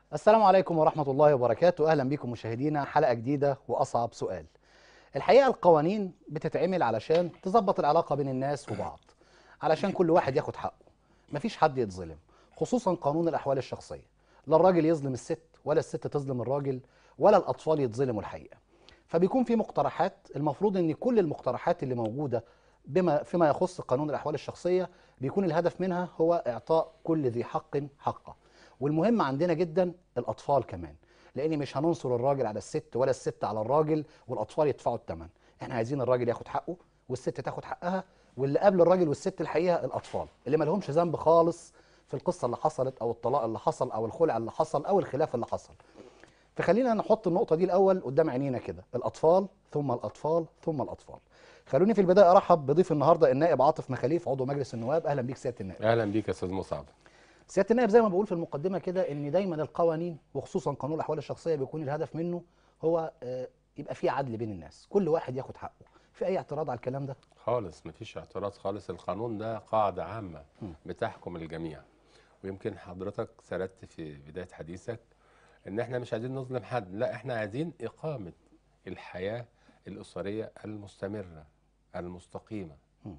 السلام عليكم ورحمة الله وبركاته أهلا بكم مشاهدينا حلقة جديدة وأصعب سؤال الحقيقة القوانين بتتعمل علشان تظبط العلاقة بين الناس وبعض علشان كل واحد ياخد حقه مفيش حد يتظلم خصوصا قانون الأحوال الشخصية لا الراجل يظلم الست ولا الست تظلم الراجل ولا الأطفال يتظلموا الحقيقة فبيكون في مقترحات المفروض ان كل المقترحات اللي موجودة بما فيما يخص قانون الأحوال الشخصية بيكون الهدف منها هو إعطاء كل ذي حق حقه والمهم عندنا جدا الأطفال كمان لأن مش هننصر الراجل على الست ولا الست على الراجل والأطفال يدفعوا الثمن احنا عايزين الراجل ياخد حقه والست تاخد حقها واللي قبل الراجل والست الحقيقة الأطفال اللي ما لهمش ذنب خالص في القصة اللي حصلت أو الطلاق اللي حصل أو الخلع اللي حصل أو الخلاف اللي حصل فخلينا نحط النقطة دي الأول قدام عينينا كده الأطفال ثم الأطفال ثم الأطفال خلوني في البداية أرحب بضيف النهاردة النائب عاطف مخاليف عضو مجلس النواب أهلا بيك سيادة النائب اهلا بيك يا استاذ مصعب سيادة النائب زي ما بقول في المقدمة كده إن دايما القوانين وخصوصا قانون الأحوال الشخصية بيكون الهدف منه هو آه، يبقى في عدل بين الناس كل واحد ياخد حقه في أي اعتراض على الكلام ده خالص مفيش اعتراض خالص القانون ده قاعده عامه بتحكم الجميع ويمكن حضرتك سردت في بدايه حديثك ان احنا مش عايزين نظلم حد لا احنا عايزين اقامه الحياه الاسريه المستمره المستقيمه مم.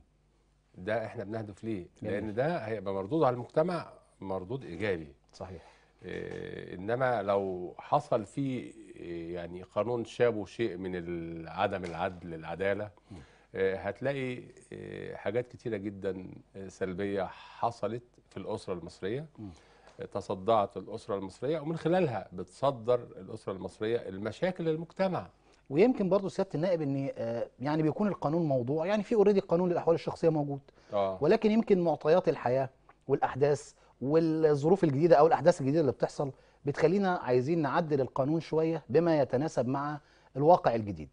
ده احنا بنهدف ليه جميل. لان ده هيبقى مردود على المجتمع مردود ايجابي صحيح إيه، انما لو حصل فيه إيه، يعني قانون شابه شيء من ال- عدم العدل العداله إيه، هتلاقي إيه، حاجات كتيره جدا إيه، سلبيه حصلت في الاسره المصريه إيه، تصدعت الاسره المصريه ومن خلالها بتصدر الاسره المصريه المشاكل المجتمع ويمكن برضو سيادة النائب إن آه، يعني بيكون القانون موضوع يعني في اوريدي قانون للأحوال الشخصية موجود اه ولكن يمكن معطيات الحياة والأحداث والظروف الجديدة أو الأحداث الجديدة اللي بتحصل بتخلينا عايزين نعدل القانون شوية بما يتناسب مع الواقع الجديد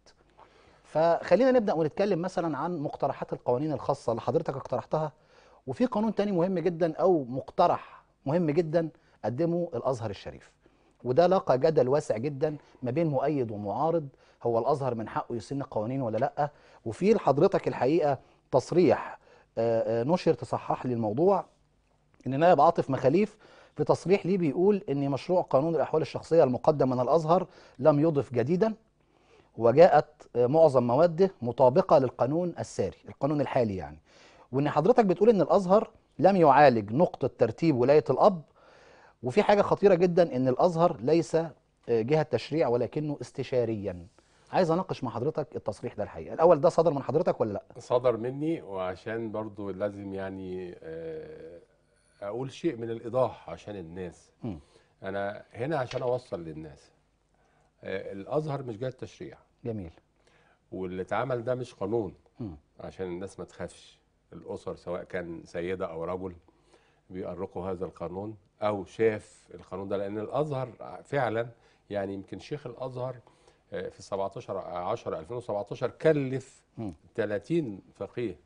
فخلينا نبدأ ونتكلم مثلا عن مقترحات القوانين الخاصة اللي حضرتك اقترحتها وفي قانون تاني مهم جدا أو مقترح مهم جدا قدمه الأزهر الشريف وده لاقى جدل واسع جدا ما بين مؤيد ومعارض هو الازهر من حقه يسن قوانين ولا لا وفي لحضرتك الحقيقه تصريح آه، آه، نشر تصحح لي الموضوع ان نائب عاطف مخاليف في تصريح ليه بيقول ان مشروع قانون الاحوال الشخصيه المقدم من الازهر لم يضف جديدا وجاءت آه، معظم مواده مطابقه للقانون الساري القانون الحالي يعني وان حضرتك بتقول ان الازهر لم يعالج نقطه ترتيب ولايه الاب وفي حاجه خطيره جدا ان الازهر ليس آه، جهه تشريع ولكنه استشاريا عايز اناقش مع حضرتك التصريح ده الحقيقه الاول ده صدر من حضرتك ولا لا صدر مني وعشان برضو لازم يعني آه، اقول شيء من الايضاح عشان الناس مم. انا هنا عشان اوصل للناس آه، الازهر مش جهه تشريع جميل واللي اتعمل ده مش قانون مم. عشان الناس ما تخافش الاسر سواء كان سيده او رجل بيأرقوا هذا القانون او شاف القانون ده لان الازهر فعلا يعني يمكن شيخ الازهر آه، في 17 10 2017 كلف مم. 30 فقيه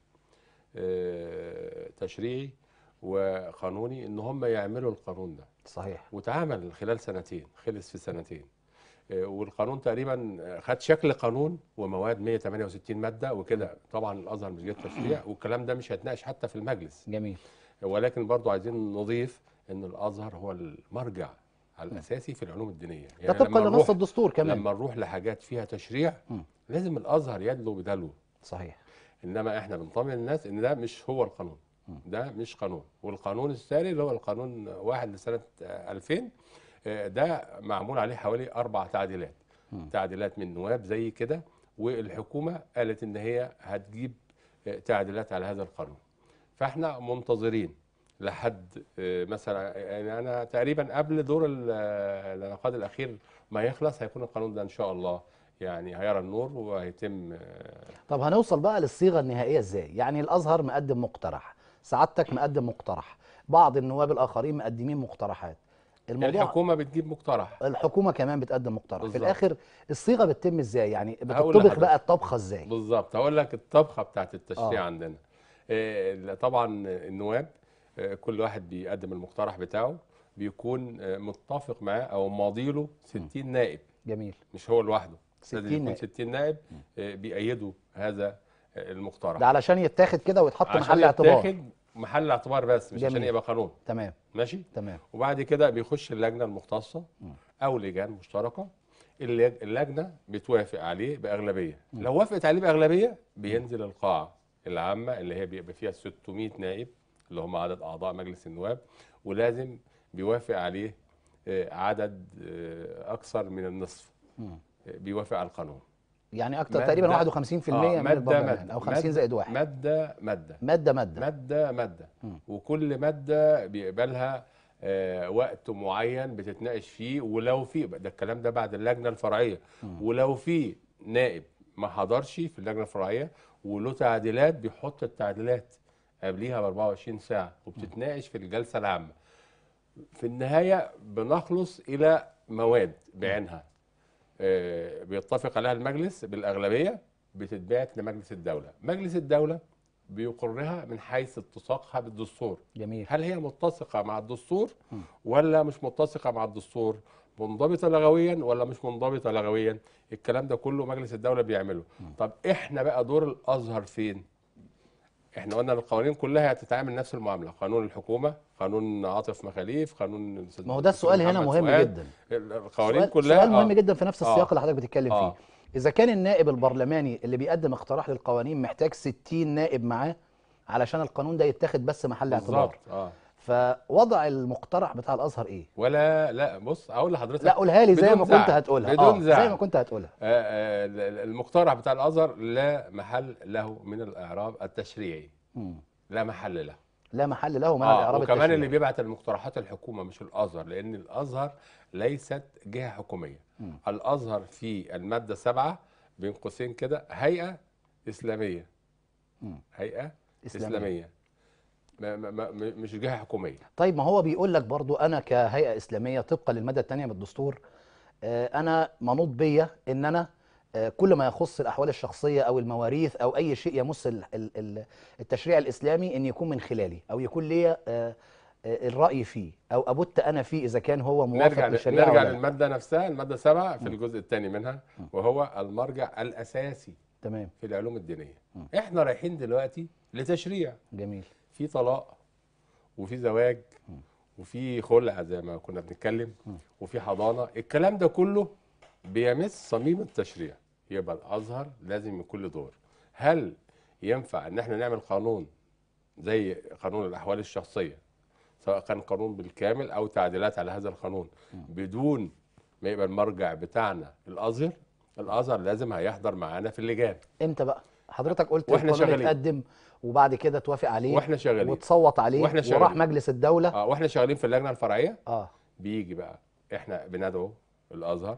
آه، تشريعي وقانوني ان هم يعملوا القانون ده صحيح واتعمل خلال سنتين خلص في سنتين آه، والقانون تقريبا آه، خد شكل قانون ومواد 168 ماده وكده طبعا الازهر مش جهه تشريع والكلام ده مش هيتناقش حتى في المجلس جميل ولكن برضو عايزين نضيف ان الازهر هو المرجع الاساسي في العلوم الدينيه ده طبقا لما لنص نروح الدستور كمان لما نروح لحاجات فيها تشريع مم. لازم الازهر يدلو بدلو صحيح انما احنا بنطمن الناس ان ده مش هو القانون ده مش قانون والقانون الساري اللي هو القانون واحد لسنه آه، 2000 آه، ده معمول عليه حوالي اربع تعديلات مم. تعديلات من نواب زي كده والحكومه قالت ان هي هتجيب آه، تعديلات على هذا القانون فاحنا منتظرين لحد آه، مثلا يعني انا تقريبا قبل دور ال- آه، الانعقاد الاخير ما يخلص هيكون القانون ده ان شاء الله يعني هيرى النور وهيتم آه، طب هنوصل بقى للصيغه النهائيه ازاي يعني الازهر مقدم مقترح سعادتك مقدم مقترح بعض النواب الاخرين مقدمين مقترحات الموضوع الحكومه بتجيب مقترح الحكومه كمان بتقدم مقترح في بالظبط. الاخر الصيغه بتتم ازاي يعني هقول بتطبخ لحضرتك. بقى الطبخه ازاي بالظبط هقول لك الطبخه بتاعت التشريع آه. عندنا آه، طبعا النواب آه، كل واحد بيقدم المقترح بتاعه بيكون آه، متفق معاه او ماضيله 60 نائب جميل مش هو لوحده 60 لازم يكون نائب. 60 نائب آه، بيأيدوا هذا آه، المقترح ده علشان يتاخد كده ويتحط عشان محل اعتبار يتاخد محل اعتبار بس مش عشان جميل. يبقى قانون تمام ماشي تمام وبعد كده بيخش اللجنه المختصه او لجان مشتركه اللج- اللجنه بتوافق عليه باغلبيه لو وافقت عليه باغلبيه بينزل القاعه العامه اللي هي بيبقى فيها 600 نائب اللي هم عدد اعضاء مجلس النواب ولازم بيوافق عليه آه، عدد آه، اكثر من النصف مم. آه، بيوافق على القانون يعني اكتر مادة- تقريبا 51% آه، من مادة- البرلمان او مادة- 50 زائد واحد ماده ماده ماده ماده ماده ماده مم. وكل ماده بيقبلها آه، وقت معين بتتناقش فيه ولو في ده الكلام ده بعد اللجنه الفرعيه ولو في نائب ما حضرش في اللجنه الفرعيه وله تعديلات بيحط التعديلات قبليها ب 24 ساعه وبتتناقش في الجلسه العامه في النهايه بنخلص الى مواد بعينها آه، بيتفق عليها المجلس بالاغلبيه بتتبعت لمجلس الدوله مجلس الدوله بيقرها من حيث اتساقها بالدستور جميل هل هي متسقه مع الدستور ولا مش متسقه مع الدستور منضبطه لغويا ولا مش منضبطه لغويا الكلام ده كله مجلس الدوله بيعمله طب احنا بقى دور الازهر فين احنا قلنا القوانين كلها هتتعامل نفس المعامله قانون الحكومه قانون عاطف مخاليف قانون الأستاذ ما هو ده السؤال هنا محمد مهم فؤاد. جدا القوانين سؤال, كلها سؤال مهم آه. جدا في نفس آه. السياق اللي حضرتك بتتكلم آه. فيه اذا كان النائب البرلماني اللي بيقدم اقتراح للقوانين محتاج 60 نائب معاه علشان القانون ده يتاخد بس محل اعتبار بالظبط اه فوضع المقترح بتاع الازهر ايه ولا لا بص اقول لحضرتك لا قولها لي زي بدون ما كنت زعل. هتقولها بدون آه زعل. زي ما كنت هتقولها آه، آه، المقترح بتاع الازهر لا محل له من الاعراب التشريعي مم. لا محل له لا محل له من اه الاعراب وكمان التشريعي. اللي بيبعت المقترحات الحكومه مش الازهر لان الازهر ليست جهه حكوميه مم. الازهر في الماده سبعة بين قوسين كده هيئه اسلاميه مم. هيئه إسلامية. اسلاميه, ما ما ما مش جهه حكوميه طيب ما هو بيقول لك برضو انا كهيئه اسلاميه طبقا للماده الثانيه من الدستور آه، انا منوط بيا ان انا آه، كل ما يخص الاحوال الشخصيه او المواريث او اي شيء يمس ال- ال- ال- التشريع الاسلامي ان يكون من خلالي او يكون ليا آه، آه، الراي فيه او ابت انا فيه اذا كان هو موافق نرجع للشريعه نرجع ولا لا. للماده نفسها الماده سبعة في الجزء الثاني منها وهو المرجع الاساسي تمام في العلوم الدينيه احنا رايحين دلوقتي لتشريع جميل في طلاق وفي زواج وفي خلع زي ما كنا بنتكلم وفي حضانه الكلام ده كله بيمس صميم التشريع يبقى الازهر لازم يكون له دور هل ينفع ان احنا نعمل قانون زي قانون الاحوال الشخصيه سواء كان قانون بالكامل او تعديلات على هذا القانون بدون ما يبقى المرجع بتاعنا الازهر الازهر لازم هيحضر معانا في اللجان امتى بقى حضرتك قلت وإحنا القانون شغالين. يتقدم وبعد كده توافق عليه واحنا شغالين وتصوت عليه وإحنا وراح شغالين. مجلس الدوله اه واحنا شغالين في اللجنه الفرعيه اه بيجي بقى احنا بندعو الازهر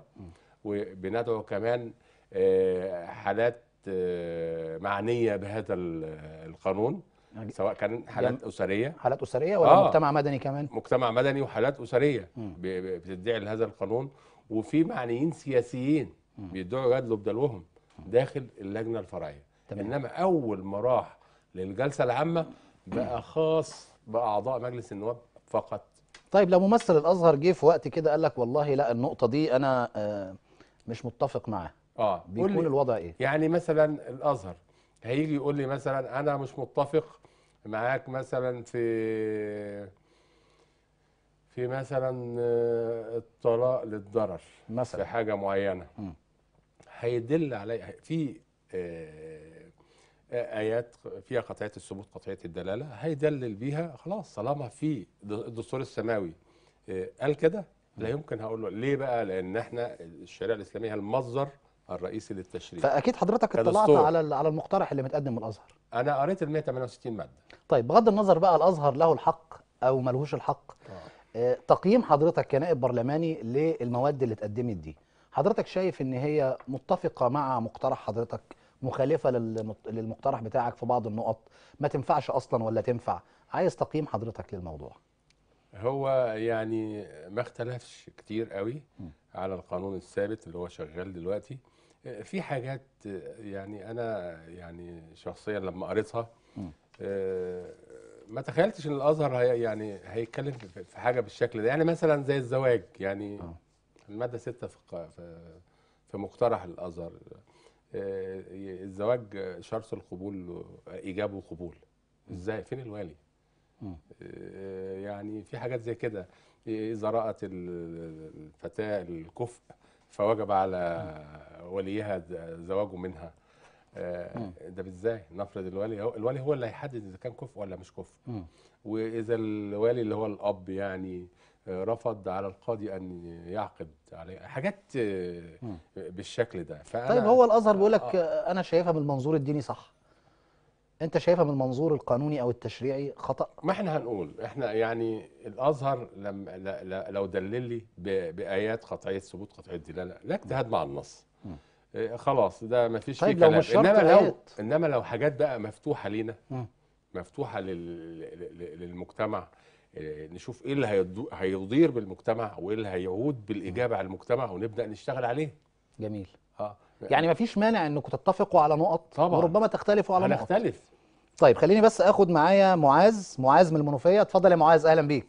وبندعو كمان آه، حالات آه، معنيه بهذا ال- القانون يعني سواء كان حالات جم- اسريه حالات اسريه ولا آه. مجتمع مدني كمان مجتمع مدني وحالات اسريه مم. ب- ب- بتدعي لهذا القانون وفي معنيين سياسيين بيدعوا يدلوا بدلوهم داخل اللجنه الفرعيه تمام. انما اول ما راح للجلسه العامه بقى خاص باعضاء مجلس النواب فقط طيب لو ممثل الازهر جه في وقت كده قال لك والله لا النقطه دي انا آه، مش متفق معاها اه قول بيكون لي الوضع ايه يعني مثلا الازهر هيجي يقول لي مثلا انا مش متفق معاك مثلا في في مثلا آه، الطلاق للضرر في مثلا حاجه معينه مم. هيدل علي في آه، آه، ايات فيها قطعيه الثبوت قطعيه الدلاله هيدلل بيها خلاص طالما في د- الدستور السماوي آه، قال كده لا يمكن هقول له ليه بقى لان احنا الشريعه الاسلاميه هي المصدر الرئيسي للتشريع فاكيد حضرتك اطلعت كدستور. على ال- على المقترح اللي متقدم من الازهر انا قريت ال 168 ماده طيب بغض النظر بقى الازهر له الحق او ملهوش الحق آه، تقييم حضرتك كنائب برلماني للمواد اللي اتقدمت دي حضرتك شايف ان هي متفقه مع مقترح حضرتك مخالفه للمت- للمقترح بتاعك في بعض النقط ما تنفعش اصلا ولا تنفع عايز تقييم حضرتك للموضوع هو يعني ما اختلفش كتير قوي على القانون الثابت اللي هو شغال دلوقتي في حاجات يعني انا يعني شخصيا لما قريتها آه، ما تخيلتش ان الازهر هي يعني هيتكلم في في حاجه بالشكل ده يعني مثلا زي الزواج يعني آه. الماده 6 في ق- في في مقترح الازهر آه، الزواج شرط القبول ايجاب وقبول ازاي فين الوالي مم. آه، يعني في حاجات زي كده إذا رأت ال- الفتاة الكفء فوجب على وليها ز- زواجه منها آه، ده ازاي نفرض الولي هو الولي هو اللي هيحدد اذا كان كفء ولا مش كفء مم. واذا الوالي اللي هو الاب يعني آه، رفض على القاضي ان يعقد عليه حاجات آه، مم. بالشكل ده فانا طيب هو الازهر بيقول لك آه. آه، انا شايفها من المنظور الديني صح انت شايفها من المنظور القانوني او التشريعي خطا ما احنا هنقول احنا يعني الازهر لم لا- لا- لو دلل لي ب- بايات قطعيه ثبوت قطعيه دلاله لا اجتهاد مع النص مم. إيه، خلاص ده ما فيش طيب فيه لو كلام مش شرط انما لو آيات. انما لو حاجات بقى مفتوحه لينا مم. مفتوحه لل... لل- للمجتمع إيه، نشوف ايه اللي هيضو- هيضير بالمجتمع وايه اللي هيعود بالاجابه على المجتمع ونبدا نشتغل عليه جميل اه يعني ما فيش مانع انكم تتفقوا على نقط طبعاً. وربما تختلفوا على نقط هنختلف طيب خليني بس اخد معايا معاذ معاذ من المنوفيه اتفضل يا معاذ اهلا بيك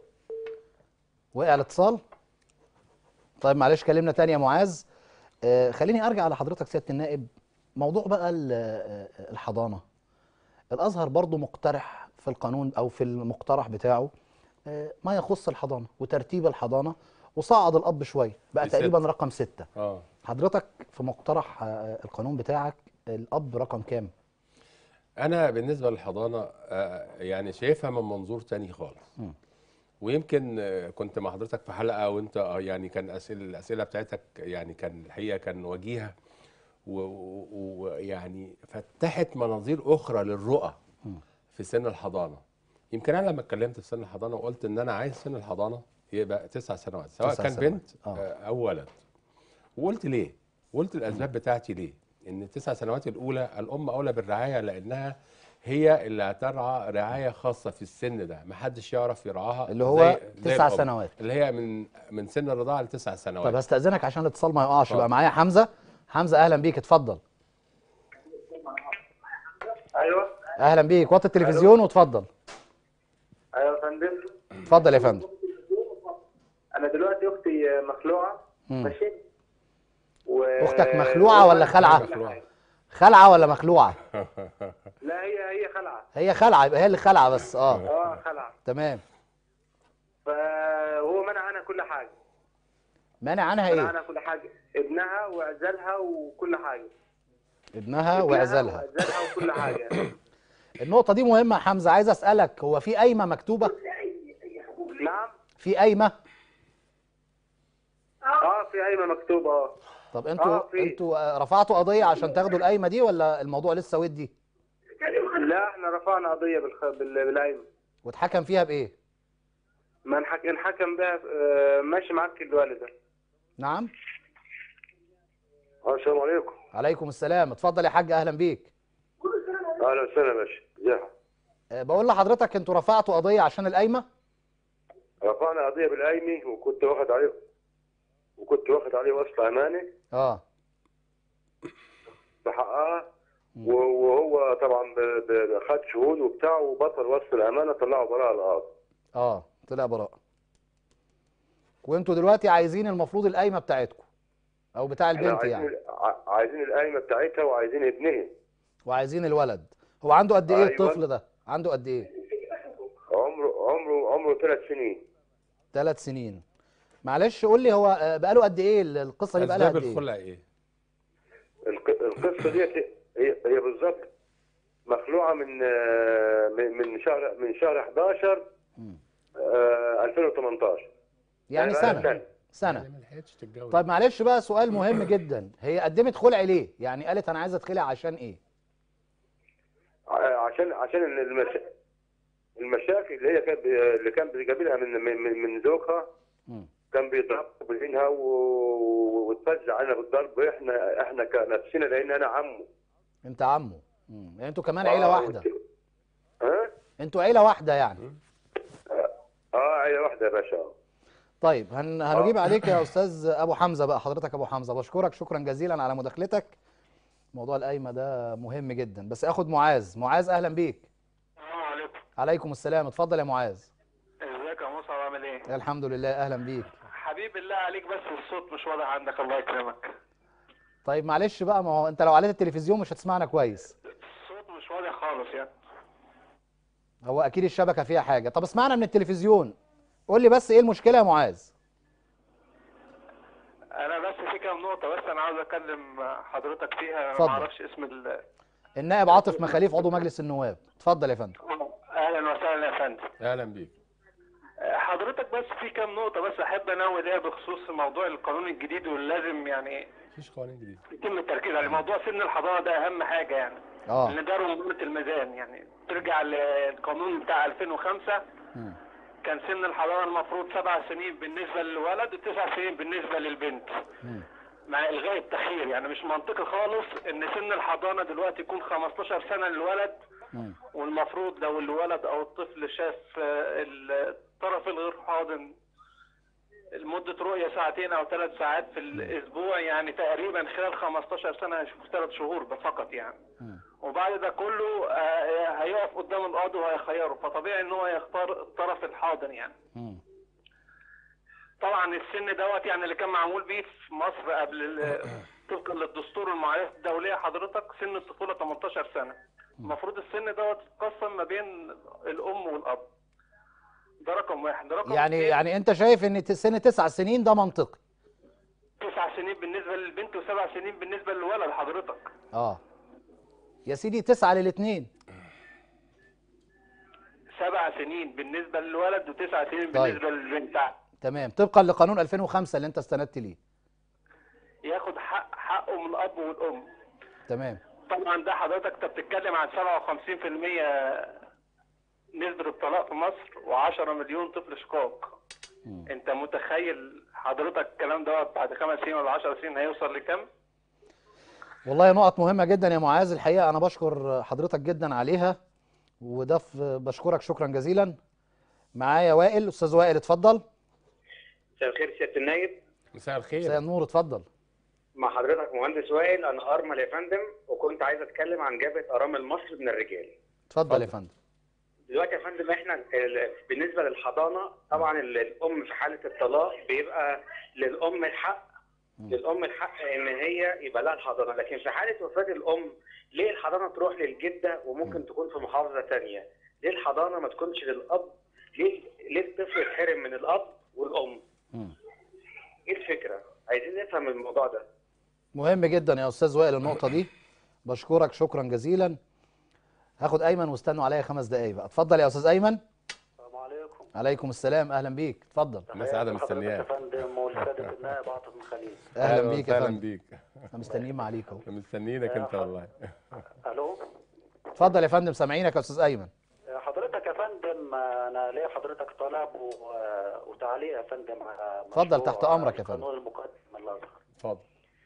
وقع الاتصال طيب معلش كلمنا تاني يا معاذ آه خليني ارجع لحضرتك سياده النائب موضوع بقى ال- آه، الحضانه الازهر برضو مقترح في القانون او في المقترح بتاعه آه، ما يخص الحضانه وترتيب الحضانه وصعد الاب شويه بقى لستة. تقريبا رقم ستة اه حضرتك في مقترح آه، القانون بتاعك الاب رقم كام انا بالنسبه للحضانه آه، يعني شايفها من منظور تاني خالص مم. ويمكن آه، كنت مع حضرتك في حلقه وانت آه، يعني كان اسئله الاسئله بتاعتك يعني كان الحقيقه كان وجيهه و- و- ويعني فتحت مناظير اخرى للرؤى مم. في سن الحضانه يمكن انا لما اتكلمت في سن الحضانه وقلت ان انا عايز سن الحضانه يبقى تسع سنوات سواء تسع كان سنوات. بنت آه. آه، او ولد وقلت ليه وقلت الاسباب بتاعتي ليه ان التسع سنوات الاولى الام اولى بالرعايه لانها هي اللي هترعى رعايه خاصه في السن ده محدش يعرف يرعاها اللي هو زي- زي تسع الأم. سنوات. اللي هي من من سن الرضاعه لتسع سنوات طيب هستأذنك عشان الاتصال ما يقعش اتفضل. بقى معايا حمزة حمزة أهلا بيك اتفضل ايوه أهلا بيك وطي التلفزيون واتفضل ايوه يا فندم اتفضل يا فندم انا دلوقتي اختي مخلوعه مم. ماشي و... أختك مخلوعة ولا خلعة؟ مخلوعة. خلعة ولا مخلوعة لا هي هي خلعه هي خلعة يبقى هي اللي خلعة بس اه اه خلعه تمام فهو منع عنها كل حاجه مانع عنها منع ايه عنها كل حاجه ابنها وعزلها وكل حاجه ابنها ابنها وعزلها وعزلها وكل حاجه النقطة دي مهمة يا حمزة عايز أسألك هو في قايمة مكتوبة نعم في قايمة اه في قايمه مكتوبه اه طب انتوا آه، في. انتوا آه، رفعتوا قضية عشان تاخدوا القايمة دي ولا الموضوع لسه ودي لا احنا رفعنا قضيه بالخ... بال... بالقايمه واتحكم فيها بإيه ما انحك... انحكم بها آه ماشي معاك الوالده نعم السلام عليكم عليكم السلام اتفضل يا حاج أهلا بيك اهلا وسهلا يا باشا ازيك آه، بقول لحضرتك انتوا رفعتوا قضية عشان القايمة رفعنا قضيه بالقايمه وكنت واخد عليه وكنت واخد عليه وصل امانه اه بحقها و- وهو طبعا ب- ب- خد شهود وبتاع وبطل وصل الامانه طلعوا براءه القاضي اه طلع براءة وانتوا دلوقتي عايزين المفروض القايمة بتاعتكم او بتاع احنا البنت عايزين يعني ع- عايزين القايمه بتاعتها وعايزين ابنها وعايزين الولد هو عنده قد ايه أيوة. الطفل ده عنده قد ايه عمره عمره عمره ثلاث سنين ثلاث سنين معلش قول لي هو آه، بقاله قد ايه القصة دي بقالها اسباب قد ايه الخلع ايه الق- القصه ديت هي هي بالظبط مخلوعه من آه، من من شهر من شهر 11 مم. آه، 2018 يعني بقالها سنة سنة. سنة ما لحقتش تتجوز طيب معلش بقى سؤال مهم جدا هي قدمت خلع ليه يعني قالت انا عايزة اتخلع عشان ايه ع- عشان عشان المش... المشاكل اللي هي كانت بي- اللي كان بيقابلها من من من- من زوجها مم. كان بيضرب بينها و- وتفزع علينا بالضرب احنا احنا كنفسنا لان انا عمه انت عمه مم. يعني انتوا كمان عيلة واحدة ها؟ انتوا عيلة واحدة يعني اه عيله واحده يا باشا طيب هن... هنجيب عليك يا استاذ ابو حمزه بقى حضرتك ابو حمزه بشكرك شكرا جزيلا على مداخلتك موضوع القايمه ده مهم جدا بس اخد معاذ معاذ اهلا بيك السلام عليكم عليكم السلام اتفضل يا معاذ ازيك يا مصعب عامل ايه؟ الحمد لله اهلا بيك حبيب الله عليك بس الصوت مش واضح عندك الله يكرمك طيب معلش بقى ما هو انت لو عليت التلفزيون مش هتسمعنا كويس الصوت مش واضح خالص يعني هو اكيد الشبكه فيها حاجه طب اسمعنا من التلفزيون قول لي بس ايه المشكله يا معاذ انا بس في كام نقطه بس انا عاوز اكلم حضرتك فيها انا اتفضل. ما اعرفش اسم ال... النائب عاطف مخاليف عضو مجلس النواب اتفضل يا فندم اهلا وسهلا يا فندم اهلا بيك حضرتك بس في كام نقطه بس احب انوه ليها بخصوص موضوع القانون الجديد واللي لازم يعني مفيش قوانين جديده يتم التركيز عليه موضوع سن الحضانه ده اهم حاجه يعني اه لان ده رمانة الميزان يعني ترجع للقانون بتاع 2005 مم. كان سن الحضانه المفروض سبع سنين بالنسبه للولد وتسع سنين بالنسبه للبنت مم. مع الغاء التخيير يعني مش منطقي خالص ان سن الحضانه دلوقتي يكون 15 سنه للولد مم. والمفروض لو الولد او الطفل شاف آه، الطرف الغير حاضن لمدة رؤية ساعتين أو ثلاث ساعات في الأسبوع يعني تقريبا خلال 15 سنة هيشوف ثلاث شهور بس فقط يعني مم. وبعد ده كله آه، هيقف قدام القاضي وهيخيره فطبيعي إن هو يختار الطرف الحاضن يعني مم. طبعا السن دوت يعني اللي كان معمول بيه في مصر قبل ال- طبقا للدستور والمعايير الدوليه حضرتك سن الطفوله 18 سنه المفروض السن دوت يتقسم ما بين الام والاب ده رقم واحد ده رقم يعني اتنين، يعني انت شايف ان ت- سن تسع سنين ده منطقي تسع سنين بالنسبه للبنت وسبع سنين بالنسبه للولد حضرتك اه يا سيدي تسعة للاثنين سبع سنين بالنسبه للولد وتسع سنين طيب. بالنسبه للبنت تمام طبقا لقانون 2005 اللي انت استندت ليه ياخد حق حقه من الاب والام تمام طبعا ده حضرتك انت بتتكلم عن 57% نسبة الطلاق في مصر و10 مليون طفل شقاق مم. انت متخيل حضرتك الكلام ده بعد خمس سنين ولا 10 سنين هيوصل لكام؟ والله نقط مهمة جدا يا معاذ الحقيقة أنا بشكر حضرتك جدا عليها وده في- بشكرك شكرا جزيلا معايا وائل أستاذ وائل اتفضل مساء الخير سياده النايب مساء مساء الخير النور اتفضل مع حضرتك مهندس وائل انا ارمل يا فندم وكنت عايز اتكلم عن جبهه ارامل مصر من الرجال اتفضل يا اتفضل. فندم دلوقتي يا فندم احنا ال- بالنسبه للحضانه طبعا ال- الام في حاله الطلاق بيبقى للام الحق مم. للام الحق ان هي يبقى لها الحضانه لكن في حاله وفاه الام ليه الحضانه تروح للجده وممكن تكون في محافظه ثانيه ليه الحضانه ما تكونش للاب ليه ليه الطفل يتحرم من الاب والام مم. ايه الفكره عايزين نفهم الموضوع ده مهم جدا يا أستاذ وائل النقطة دي بشكرك شكرا جزيلا هاخد أيمن واستنوا عليا خمس دقايق بقى اتفضل يا أستاذ أيمن السلام عليكم عليكم السلام أهلا بيك اتفضل الناس قاعده حضرتك يا مستنياك فندم والسادة النائب عاطف من خليل أهلا بيك يا اهلا فندم بيك احنا مستنيين معاليك اهو احنا مستنيينك انت والله الو اتفضل يا فندم سامعينك يا أستاذ أيمن حضرتك يا فندم انا ليا حضرتك طلب و- وتعليق يا فندم على اتفضل، مشروع تحت أمرك يا فندم. القانون المقدم من الازهر اتفضل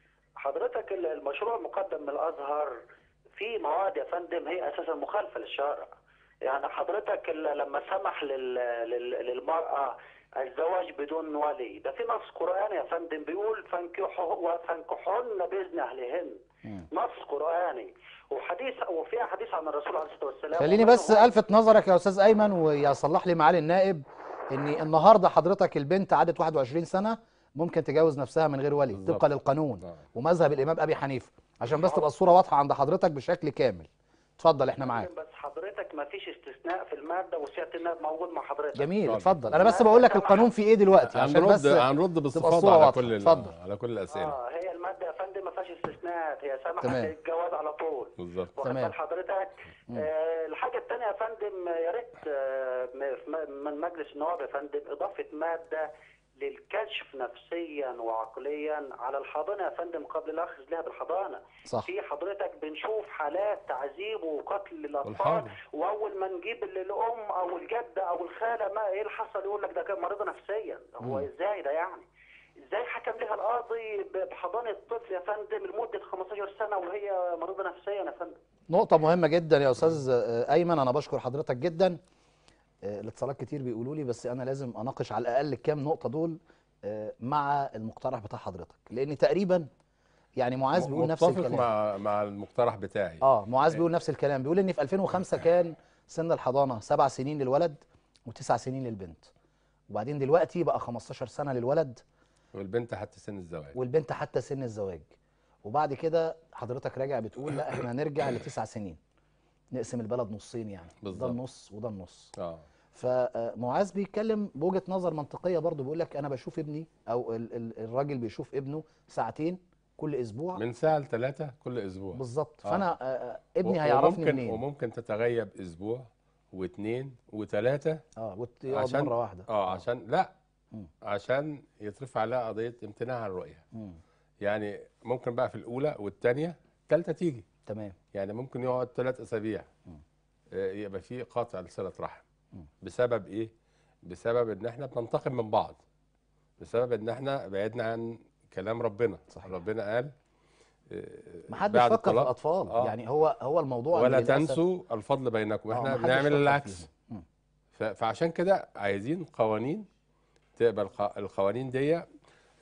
حضرتك ال- المشروع المقدم من الازهر في مواد يا فندم هي اساسا مخالفه للشرع يعني حضرتك ال- لما سمح لل... لل... للمراه الزواج بدون ولي ده في نص قراني يا فندم بيقول فانكحوا فانكحوهن باذن اهلهن مم. نص قراني وحديث وفي حديث عن الرسول عليه الصلاه والسلام خليني بس ومنه- الفت نظرك يا استاذ ايمن ويصلح لي معالي النائب ان النهارده حضرتك البنت عدت 21 سنه ممكن تجوز نفسها من غير ولي بالظبط. طبقا للقانون آه. ومذهب الامام ابي حنيفه عشان بس تبقى الصوره واضحه عند حضرتك بشكل كامل اتفضل احنا معاك بس حضرتك ما فيش استثناء في الماده وسياده النائب موجود مع حضرتك جميل اتفضل. اتفضل انا بس بقول لك القانون في ايه دلوقتي عشان هنرد بس هنرد تبقى باستفاضه الصوره على واضحه كل ال- اتفضل على كل الاسئله اه هي الماده يا فندم ما فيهاش استثناءات هي سمحت تمام. للجواز على طول بالظبط واخد تمام. بال حضرتك آه الحاجه الثانيه يا فندم آه، يا ريت آه م- م- من مجلس النواب يا فندم اضافه ماده للكشف نفسيا وعقليا على الحضانه يا فندم قبل الاخذ لها بالحضانه صح في حضرتك بنشوف حالات تعذيب وقتل للاطفال والحاضر. واول ما نجيب ال- الام او الجده او الخاله ما ايه اللي حصل يقول لك ده كان مريضه نفسيا هو مم. ازاي ده يعني ازاي حكم لها القاضي ب- بحضانه طفل يا فندم لمده 15 سنه وهي مريضه نفسيا يا فندم نقطة مهمة جدا يا أستاذ آه، أيمن أنا بشكر حضرتك جدا آه، الاتصالات كتير بيقولوا لي بس أنا لازم أناقش على الأقل الكام نقطة دول آه، مع المقترح بتاع حضرتك لأن تقريبا يعني معاذ بيقول نفس متفق الكلام مع مع المقترح بتاعي اه معاذ بيقول نفس الكلام بيقول ان في 2005 كان سن الحضانه سبع سنين للولد وتسع سنين للبنت وبعدين دلوقتي بقى 15 سنه للولد والبنت حتى سن الزواج والبنت حتى سن الزواج وبعد كده حضرتك راجع بتقول لا احنا هنرجع لتسع سنين نقسم البلد نصين يعني ده بالظبط. النص وده النص اه فمعاذ بيتكلم بوجهه نظر منطقيه برضو بيقول لك انا بشوف ابني او ال- ال- الراجل بيشوف ابنه ساعتين كل اسبوع من ساعه لثلاثه كل اسبوع بالظبط آه. فانا آه، آه، ابني و- هيعرفني وممكن منين وممكن تتغيب اسبوع واثنين وثلاثه اه وت- يقعد عشان مره واحده اه عشان لا مم. عشان يترفع عليها قضيه امتناع عن الرؤيه مم. يعني ممكن بقى في الاولى والثانيه الثالثه تيجي تمام يعني ممكن يقعد ثلاث اسابيع مم. آه، يبقى في قطع لصله رحم مم. بسبب ايه بسبب ان احنا بننتقم من بعض بسبب ان احنا بعدنا عن كلام ربنا صحيح. ربنا قال آه، محدش بعد فكر في الطلاق، الاطفال آه. يعني هو هو الموضوع إن ولا للأسف- تنسوا الفضل بينكم آه، احنا محدش بنعمل فكر العكس فيهم. مم. ف- فعشان كده عايزين قوانين تقبل الق- القوانين دي آه،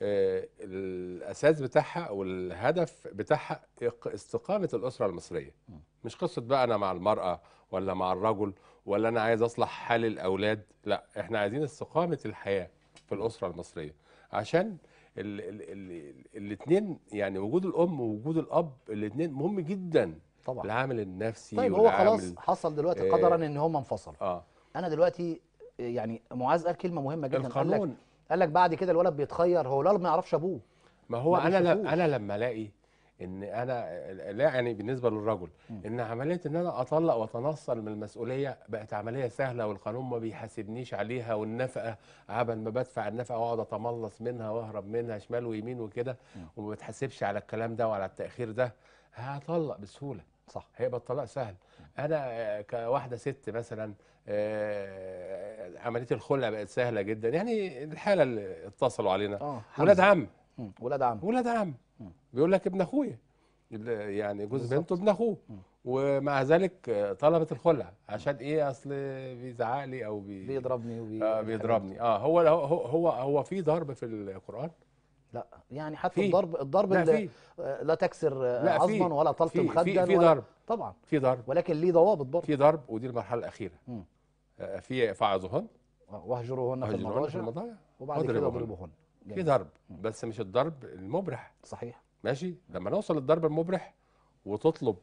الاساس بتاعها والهدف بتاعها إق- استقامه الاسره المصريه مش قصه بقى انا مع المراه ولا مع الرجل ولا انا عايز اصلح حال الاولاد لا احنا عايزين استقامه الحياه في الاسره المصريه عشان ال ال ال الاثنين يعني وجود الام ووجود الاب الاثنين مهم جدا طبعا العامل النفسي طيب هو خلاص والعامل- حصل دلوقتي آه، قدرا ان هم انفصلوا اه انا دلوقتي آه، يعني معاذ قال كلمه مهمه جدا قال لك القانون قال لك بعد كده الولد بيتخير هو الولد ما يعرفش ابوه ما هو ما انا ل... بيشوفوش. انا لما الاقي ان انا لا يعني بالنسبه للرجل ان عمليه ان انا اطلق واتنصل من المسؤوليه بقت عمليه سهله والقانون ما بيحاسبنيش عليها والنفقه عبل ما بدفع النفقه واقعد اتملص منها واهرب منها شمال ويمين وكده وما بتحاسبش على الكلام ده وعلى التاخير ده هطلق بسهوله صح هيبقى الطلاق سهل انا آه، كواحده ست مثلا آه، عمليه الخلع بقت سهله جدا يعني الحاله اللي اتصلوا علينا اه ولاد حمزة. عم مم. ولاد عم ولاد عم بيقول لك ابن اخويا ال- يعني جوز بالظبط. بنته ابن اخوه ومع ذلك آه، طلبت الخلع عشان ايه اصل بيزعق لي او بي بيضربني وبي... آه بيضربني اه هو هو هو هو في ضرب في القران لا يعني حتى في. الضرب الضرب لا اللي في آه، لا تكسر آه، لا، في. عظما ولا في تلطم خدا في, في ولا- ضرب طبعا في ضرب ولكن ليه ضوابط برضه في ضرب ودي المرحله الاخيره مم. آه في فعظهن آه، واهجروهن في واهجرهن في المضاجع المضاجع وبعد كده واضربوهن. اضربوهن في جميل. ضرب بس مش الضرب المبرح صحيح ماشي لما نوصل للضرب المبرح وتطلب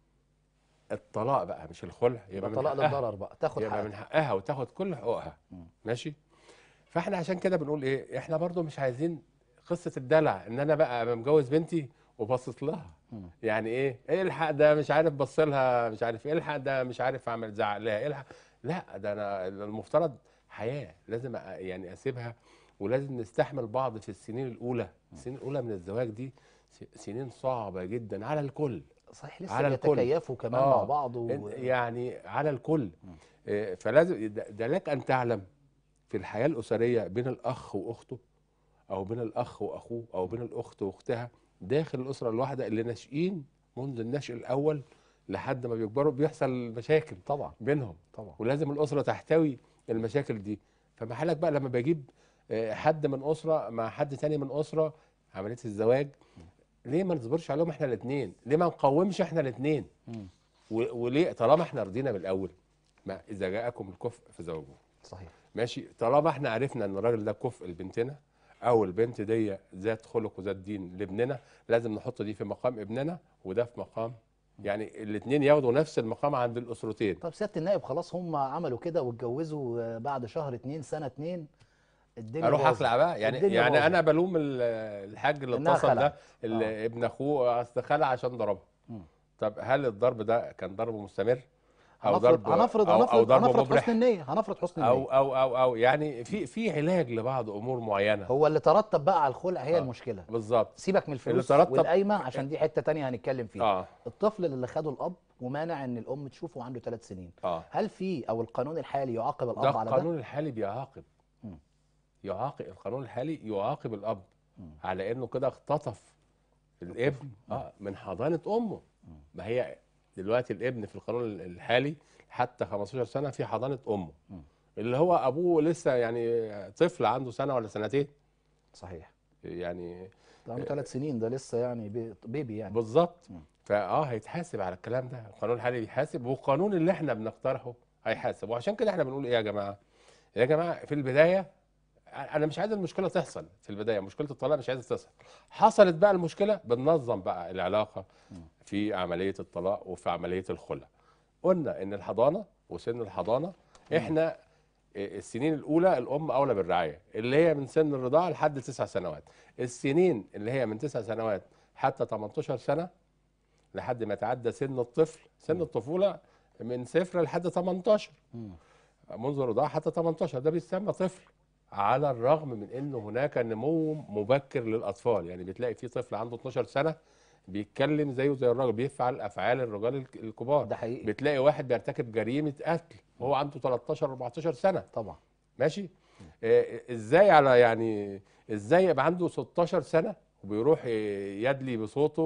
الطلاق بقى مش الخلع يبقى يبقى من طلاق حقها. للضرر بقى تاخد يبقى من حقك حقها وتاخد كل حقوقها مم. ماشي فاحنا عشان كده بنقول ايه احنا برضو مش عايزين قصه الدلع ان انا بقى أبقى متجوز بنتي وبصيت لها مم. يعني ايه ايه الحق ده مش عارف بص لها مش عارف ايه الحق ده مش عارف اعمل زعق لها ايه الحق لا ده انا المفترض حياه لازم أ- يعني اسيبها ولازم نستحمل بعض في السنين الاولى السنين الاولى من الزواج دي س- سنين صعبه جدا على الكل صحيح لسه على الكل. بيتكيفوا كمان آه. مع بعض و... إن- يعني على الكل آه، فلازم ده ده لك ان تعلم في الحياه الاسريه بين الاخ واخته او بين الاخ واخوه او بين الاخت واختها داخل الاسره الواحده اللي ناشئين منذ النشء الاول لحد ما بيكبروا بيحصل مشاكل طبعا بينهم طبعا ولازم الاسره تحتوي المشاكل دي فما حالك بقى لما بجيب آه، حد من اسره مع حد تاني من اسره عمليه الزواج ليه ما نصبرش عليهم احنا الاثنين ليه ما نقومش احنا الاثنين مم. و- وليه طالما احنا رضينا من الاول ما اذا جاءكم الكفء فزوجوه صحيح ماشي طالما احنا عرفنا ان الراجل ده كفء لبنتنا او البنت دي ذات خلق وذات دين لابننا لازم نحط دي في مقام ابننا وده في مقام يعني الاثنين ياخدوا نفس المقام عند الاسرتين طب سياده النائب خلاص هم عملوا كده واتجوزوا آه، بعد شهر اتنين سنه اتنين الدنيا اروح باظت. اخلع بقى يعني الدنيا يعني باظت. انا بلوم ال- الحاج اللي إنها اتصل خلعت. ده اللي ابن اخوه اصل خلع عشان ضربه مم. طب هل الضرب ده كان ضرب مستمر او هنفرض ضرب هنفرض او, أو هنفرض ضرب هنفرض مبرح حسن النيه هنفرض حسن النيه او او او او يعني في في علاج لبعض امور معينه هو اللي ترتب بقى على الخلع هي آه. المشكله بالظبط سيبك من الفلوس ترتب- والقايمه عشان دي حته تانية هنتكلم فيها اه الطفل اللي خده الاب ومانع ان الام تشوفه عنده ثلاث سنين اه هل في او القانون الحالي يعاقب ده الاب على ده القانون الحالي بيعاقب مم. يعاقب القانون الحالي يعاقب الاب مم. على انه كده اختطف الابن اه من حضانه امه ما هي دلوقتي الابن في القانون الحالي حتى 15 سنه في حضانه امه مم. اللي هو ابوه لسه يعني طفل عنده سنه ولا سنتين صحيح يعني ده عنده ثلاث سنين ده لسه يعني بي- بيبي يعني بالظبط مم. فاه هيتحاسب على الكلام ده القانون الحالي بيحاسب والقانون اللي احنا بنقترحه هيحاسب وعشان كده احنا بنقول ايه يا جماعه يا جماعه في البدايه انا مش عايز المشكله تحصل في البدايه مشكله الطلاق مش عايز تحصل حصلت بقى المشكله بننظم بقى العلاقه في عمليه الطلاق وفي عمليه الخلع قلنا ان الحضانه وسن الحضانه احنا السنين الاولى الام اولى بالرعايه اللي هي من سن الرضاعه لحد تسع سنوات السنين اللي هي من تسع سنوات حتى 18 سنه لحد ما يتعدى سن الطفل سن الطفوله من صفر لحد 18 مم. منذ الرضاعه حتى 18 ده بيسمى طفل على الرغم من ان هناك نمو مبكر للاطفال يعني بتلاقي في طفل عنده 12 سنه بيتكلم زيه زي الراجل بيفعل افعال الرجال الك- الكبار ده حقيقي بتلاقي واحد بيرتكب جريمه قتل وهو عنده 13 14 سنه طبعا ماشي آه، ازاي على يعني ازاي يبقى عنده 16 سنه وبيروح ي- يدلي بصوته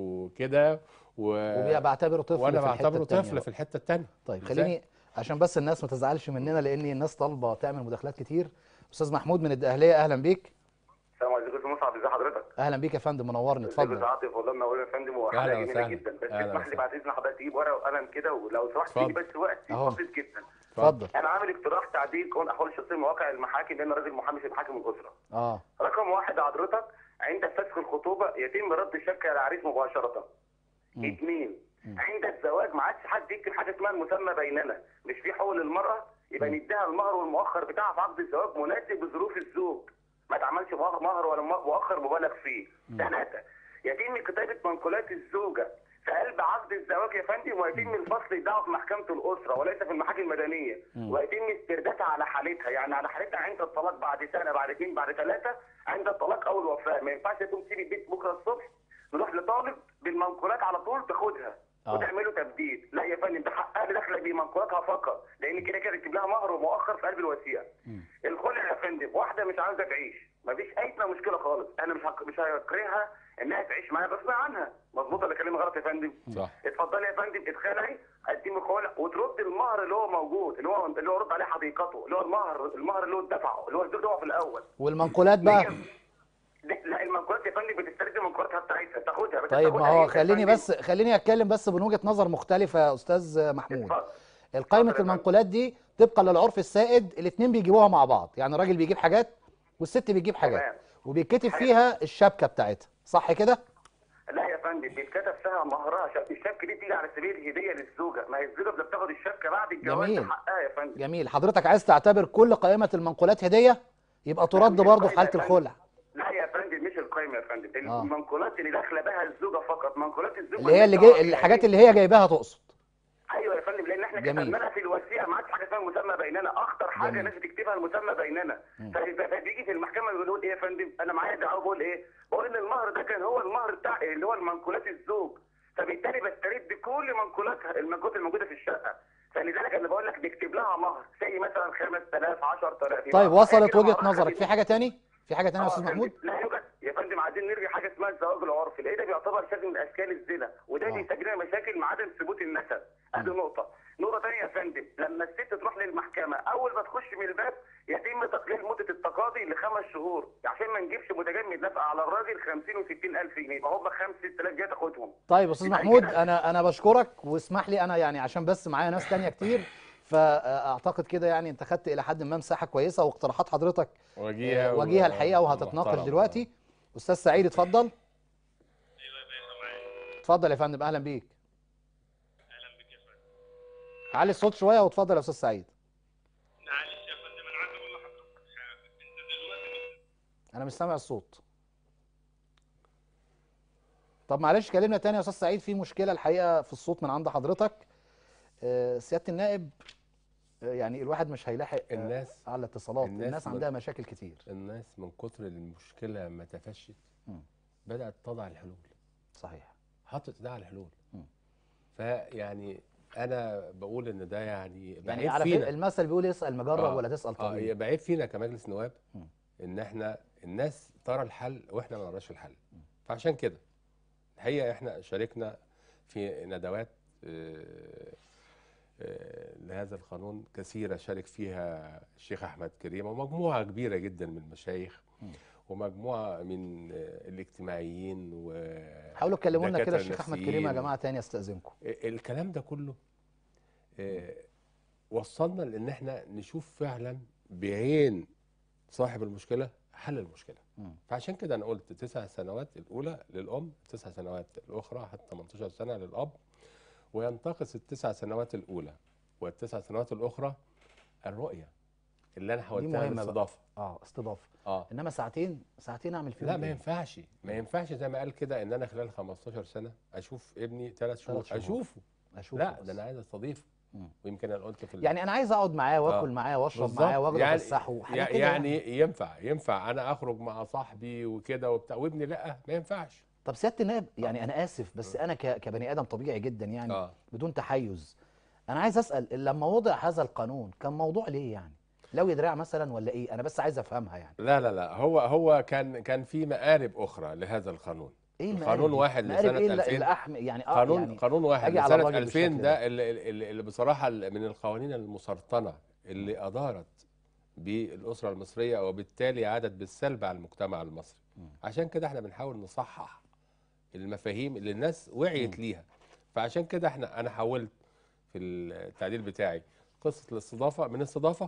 وكده و... وبيبقى بعتبره طفل وانا في الحتة بعتبره التانية طفل بقى. في الحته الثانيه طيب إزاي؟ خليني عشان بس الناس ما تزعلش مننا لان الناس طالبه تعمل مداخلات كتير استاذ محمود من الدقهليه اهلا بيك السلام عليكم استاذ مصعب ازي حضرتك؟ اهلا بيك يا فندم منورني ازيك يا اتفضل عاطف والله منور يا فندم وحاجه أهلا جميله وسهلا. جدا بس أهلا اسمح لي وسهلا. بعد اذن حضرتك تجيب ورقه وقلم كده ولو سمحت اتفضل. تيجي بس وقت أهو. بسيط جدا اتفضل انا عامل اقتراح تعديل قانون احوال الشخصيه مواقع المحاكم لان راجل محامي في محاكم الاسره اه رقم واحد حضرتك عند فسخ الخطوبه يتم رد الشبكه على العريس مباشره مم. اثنين عند الزواج ما عادش حد يكتب حاجه اسمها المسمى بيننا مش في حول المراه يبقى نديها المهر والمؤخر بتاعها في عقد الزواج مناسب لظروف الزوج ما تعملش مهر مهر ولا مؤخر مبالغ فيه ثلاثه يتم كتابه منقولات الزوجه في قلب عقد الزواج يا فندم ويتم الفصل الدعوه في محكمه الاسره وليس في المحاكم المدنيه ويتم استردادها على حالتها يعني على حالتها عند الطلاق بعد سنه بعد اثنين بعد ثلاثه عند الطلاق او الوفاه ما ينفعش تقوم تسيب البيت بكره الصبح نروح لطالب بالمنقولات على طول تاخدها آه. وتعمله تبديد لا يا فندم ده حقها اللي داخله بمنقولاتها فقط لان كده كده تجيب لها مهر ومؤخر في قلب الوثيقه الخلع يا فندم واحده مش عاوزه تعيش مفيش اي مشكله خالص انا مش هك... مش هكرهها انها تعيش معايا غصب عنها مظبوط ولا كلامي غلط يا فندم صح اتفضلي يا فندم اتخلعي قدمي خلع وترد المهر اللي هو موجود اللي هو اللي هو رد عليه حقيقته اللي هو المهر المهر اللي هو اتدفعه اللي هو الزوج هو في الاول والمنقولات بقى لا لا، المنقولات يا فندم بتسترد منقولاتها بتاعتها تاخدها بس طيب ما تاخدها هو إيه يا خليني فندم؟ بس خليني اتكلم بس من وجهة نظر مختلفة يا استاذ محمود اتفضل. القائمة اتفضل يا المنقولات دي طبقا للعرف السائد الاثنين بيجيبوها مع بعض يعني الراجل بيجيب حاجات والست بتجيب حاجات تمام. وبيتكتب حلو. فيها الشبكة بتاعتها صح كده لا يا فندم بيتكتب فيها مهرها شبكه الشبكه دي بتيجي على سبيل الهديه للزوجه ما هي الزوجه اللي بتاخد الشبكه بعد الجواز جميل. ده حقها يا فندم جميل حضرتك عايز تعتبر كل قائمة المنقولات هدية يبقى ترد مش برضه في القائمة حالة يا فندم. الخلع لا يا فندم مش القايمه يا فندم آه. المنقولات اللي داخله بها الزوجه فقط منقولات الزوجه اللي هي اللي جاي الحاجات اللي هي جايباها تقصد ايوه يا فندم لان احنا جميل. كتبناها في الوثيقه ما عادش حاجه اسمها مسمى بيننا اخطر حاجه جميل. الناس بتكتبها المسمى بيننا ف- فبيجي في المحكمه بيقول ايه يا فندم انا معايا دعوه بقول ايه بقول ان المهر ده كان هو المهر بتاع اللي هو المنقولات الزوج فبالتالي بسترد كل منقولاتها المنقولات الموجوده في الشقه فلذلك انا بقول لك نكتب لها مهر زي مثلا 5000 10000 طيب يبقى وصلت كده وجهة مهرها نظرك خفيف. في حاجة تاني في حاجة تانية يا آه، استاذ فندم. محمود لا يوجد يا فندم عايزين نلغي حاجه اسمها الزواج العرفي لان ده بيعتبر شكل من اشكال الزنا وده آه. بيسبب لنا مشاكل مع عدم ثبوت النسب ادي نقطه نقطه ثانيه يا فندم لما الست تروح للمحكمه اول ما تخش من الباب يتم تقليل مده التقاضي لخمس شهور عشان ما نجيبش متجمد نفقه على الراجل 50 و60 الف جنيه يبقى هم 5000 جنيه تاخدهم طيب استاذ يبقى محمود كده- انا انا بشكرك واسمح لي انا يعني عشان بس معايا ناس تانية كتير فاعتقد كده يعني انت خدت الى حد ما مساحه كويسه واقتراحات حضرتك وجيهه آه، وجيهه الحقيقه وهتتناقش محترم. دلوقتي استاذ سعيد اتفضل اتفضل يا فندم اهلا بيك علي الصوت شويه واتفضل يا استاذ سعيد معلش يا فندم انا عايز اقول لحضرتك حاجه انت دلوقتي انا مش سامع الصوت طب معلش كلمنا تاني يا استاذ سعيد في مشكله الحقيقه في الصوت من عند حضرتك آه، سياده النائب آه، يعني الواحد مش هيلاحق آه، الناس على الاتصالات الناس الناس ما- عندها مشاكل كتير الناس من كتر المشكله ما تفشت مم. بدات تضع الحلول صحيح حطت ده على الحلول مم. فيعني انا بقول ان ده يعني يعني بعيب على فينا فكره المثل بيقول اسال مجرب آه. ولا تسال اه طبيب يبقى عيب فينا كمجلس نواب مم. ان احنا الناس ترى الحل واحنا ما نراش الحل فعشان كده الحقيقه احنا شاركنا في ندوات آه، آه، لهذا القانون كثيره شارك فيها الشيخ احمد كريم ومجموعه كبيره جدا من المشايخ ومجموعه من آه، الاجتماعيين و حاولوا تكلموا لنا كده دكاترة الشيخ احمد نفسيين كريم يا و- جماعه تاني استاذنكم الكلام ده كله آه، وصلنا لان احنا نشوف فعلا بعين صاحب المشكله حل المشكله مم. فعشان كده انا قلت تسع سنوات الاولى للام تسع سنوات الاخرى حتى 18 سنه للاب وينتقص التسع سنوات الاولى والتسع سنوات الاخرى الرؤيه اللي انا حولتها مهمة بقى. للاستضافه اه استضافه اه انما ساعتين ساعتين اعمل فيهم لا ما إيه؟ ينفعش ما ينفعش زي ما قال كده ان انا خلال 15 سنه اشوف ابني ثلاث شهور شهور. اشوفه اشوفه لا بس. ده انا عايز استضيفه مم. ويمكن انا قلت في ال- يعني انا عايز اقعد معاه واكل آه. معاه واشرب بالظبط. معاه واخده يعني افسحه حاجات يع- كده يعني ينفع ينفع انا اخرج مع صاحبي وكده وبتاع وابني لا ما ينفعش طب سياده النائب يعني انا اسف بس انا ك- كبني ادم طبيعي جدا يعني اه بدون تحيز انا عايز اسال لما وضع هذا القانون كان موضوع ليه يعني لو دراع مثلا ولا ايه انا بس عايز افهمها يعني لا لا لا هو هو كان كان في مقارب اخرى لهذا القانون ايه المقارب قانون دي؟ واحد مقارب لسنة ايه اللي- 2000 اللي أحم يعني اه قانون يعني قانون واحد أجي على لسنة الراجل 2000 بالشكل ده اللي, اللي, اللي بصراحة من القوانين المسرطنة اللي أدارت بالأسرة المصرية وبالتالي عادت بالسلب على المجتمع المصري عشان كده احنا بنحاول نصحح المفاهيم اللي الناس وعيت ليها فعشان كده احنا انا حولت في التعديل بتاعي قصة الاستضافة من استضافة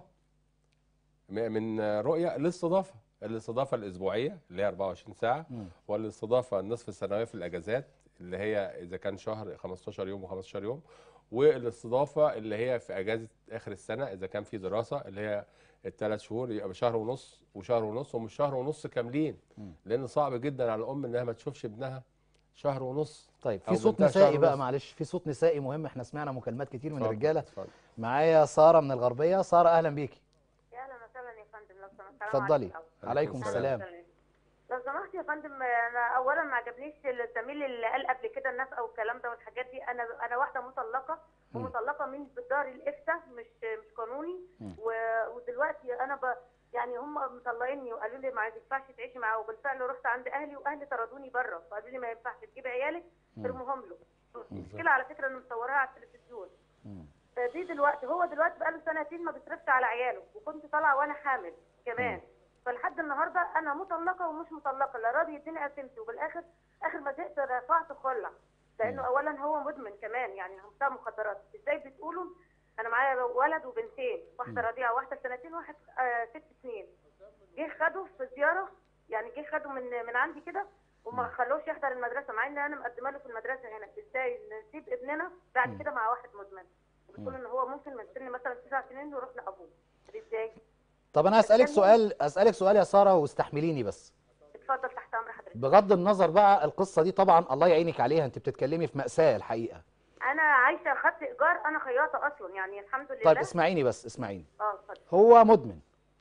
م- من رؤية لاستضافة الاستضافة الأسبوعية اللي هي 24 ساعة مم. والاستضافة النصف السنوية في الأجازات اللي هي إذا كان شهر 15 يوم و15 يوم والاستضافة اللي هي في أجازة آخر السنة إذا كان في دراسة اللي هي الثلاث شهور يبقى شهر ونص وشهر ونص ومش شهر ونص كاملين مم. لأن صعب جدا على الأم إنها ما تشوفش ابنها شهر ونص طيب أو في صوت بنتها شهر نسائي بقى ونص. معلش في صوت نسائي مهم احنا سمعنا مكالمات كتير من اتفضل، الرجاله اتفضل. معايا ساره من الغربيه ساره اهلا بيكي يا اهلا وسهلا يا فندم لو سمحت السلام اتفضلي عليكم. عليكم السلام. السلام لو سمحت يا فندم انا اولا ما عجبنيش الزميل اللي قال قبل كده الناس او الكلام ده والحاجات دي انا انا واحده مطلقه مم. ومطلقه من دار الافتاء مش مش قانوني مم. و- ودلوقتي انا ب يعني هم مطلقيني وقالوا لي ما ينفعش تعيشي معاه وبالفعل رحت عند اهلي واهلي طردوني بره وقالوا لي ما ينفعش تجيبي عيالك مم. ترميهم له المشكله على فكره انه مصورها على التلفزيون مم. فدي دلوقتي هو دلوقتي بقاله سنتين ما بيصرفش على عياله وكنت طالعه وانا حامل كمان فلحد النهارده انا مطلقه ومش مطلقه لا راضي يديني قسمتي وبالاخر اخر ما زهقت رفعت خلع لانه اولا هو مدمن كمان يعني هو بتاع مخدرات ازاي بتقولوا انا معايا ولد وبنتين واحده رضيعه واحده سنتين واحد آه ست سنين جه خده في زياره يعني جه خده من من عندي كده وما خلوش يحضر المدرسه مع ان انا مقدمه له في المدرسه هنا ازاي نسيب ابننا بعد كده مع واحد مدمن بتقول ان هو ممكن من سن مثلا تسع سنين يروح لابوه دي ازاي طب انا هسالك سؤال اسالك سؤال يا ساره واستحمليني بس اتفضل تحت امر حضرتك بغض النظر بقى القصه دي طبعا الله يعينك عليها انت بتتكلمي في ماساه الحقيقه انا عايشه خدت ايجار انا خياطه اصلا يعني الحمد لله طيب اسمعيني بس اسمعيني اه اتفضل هو مدمن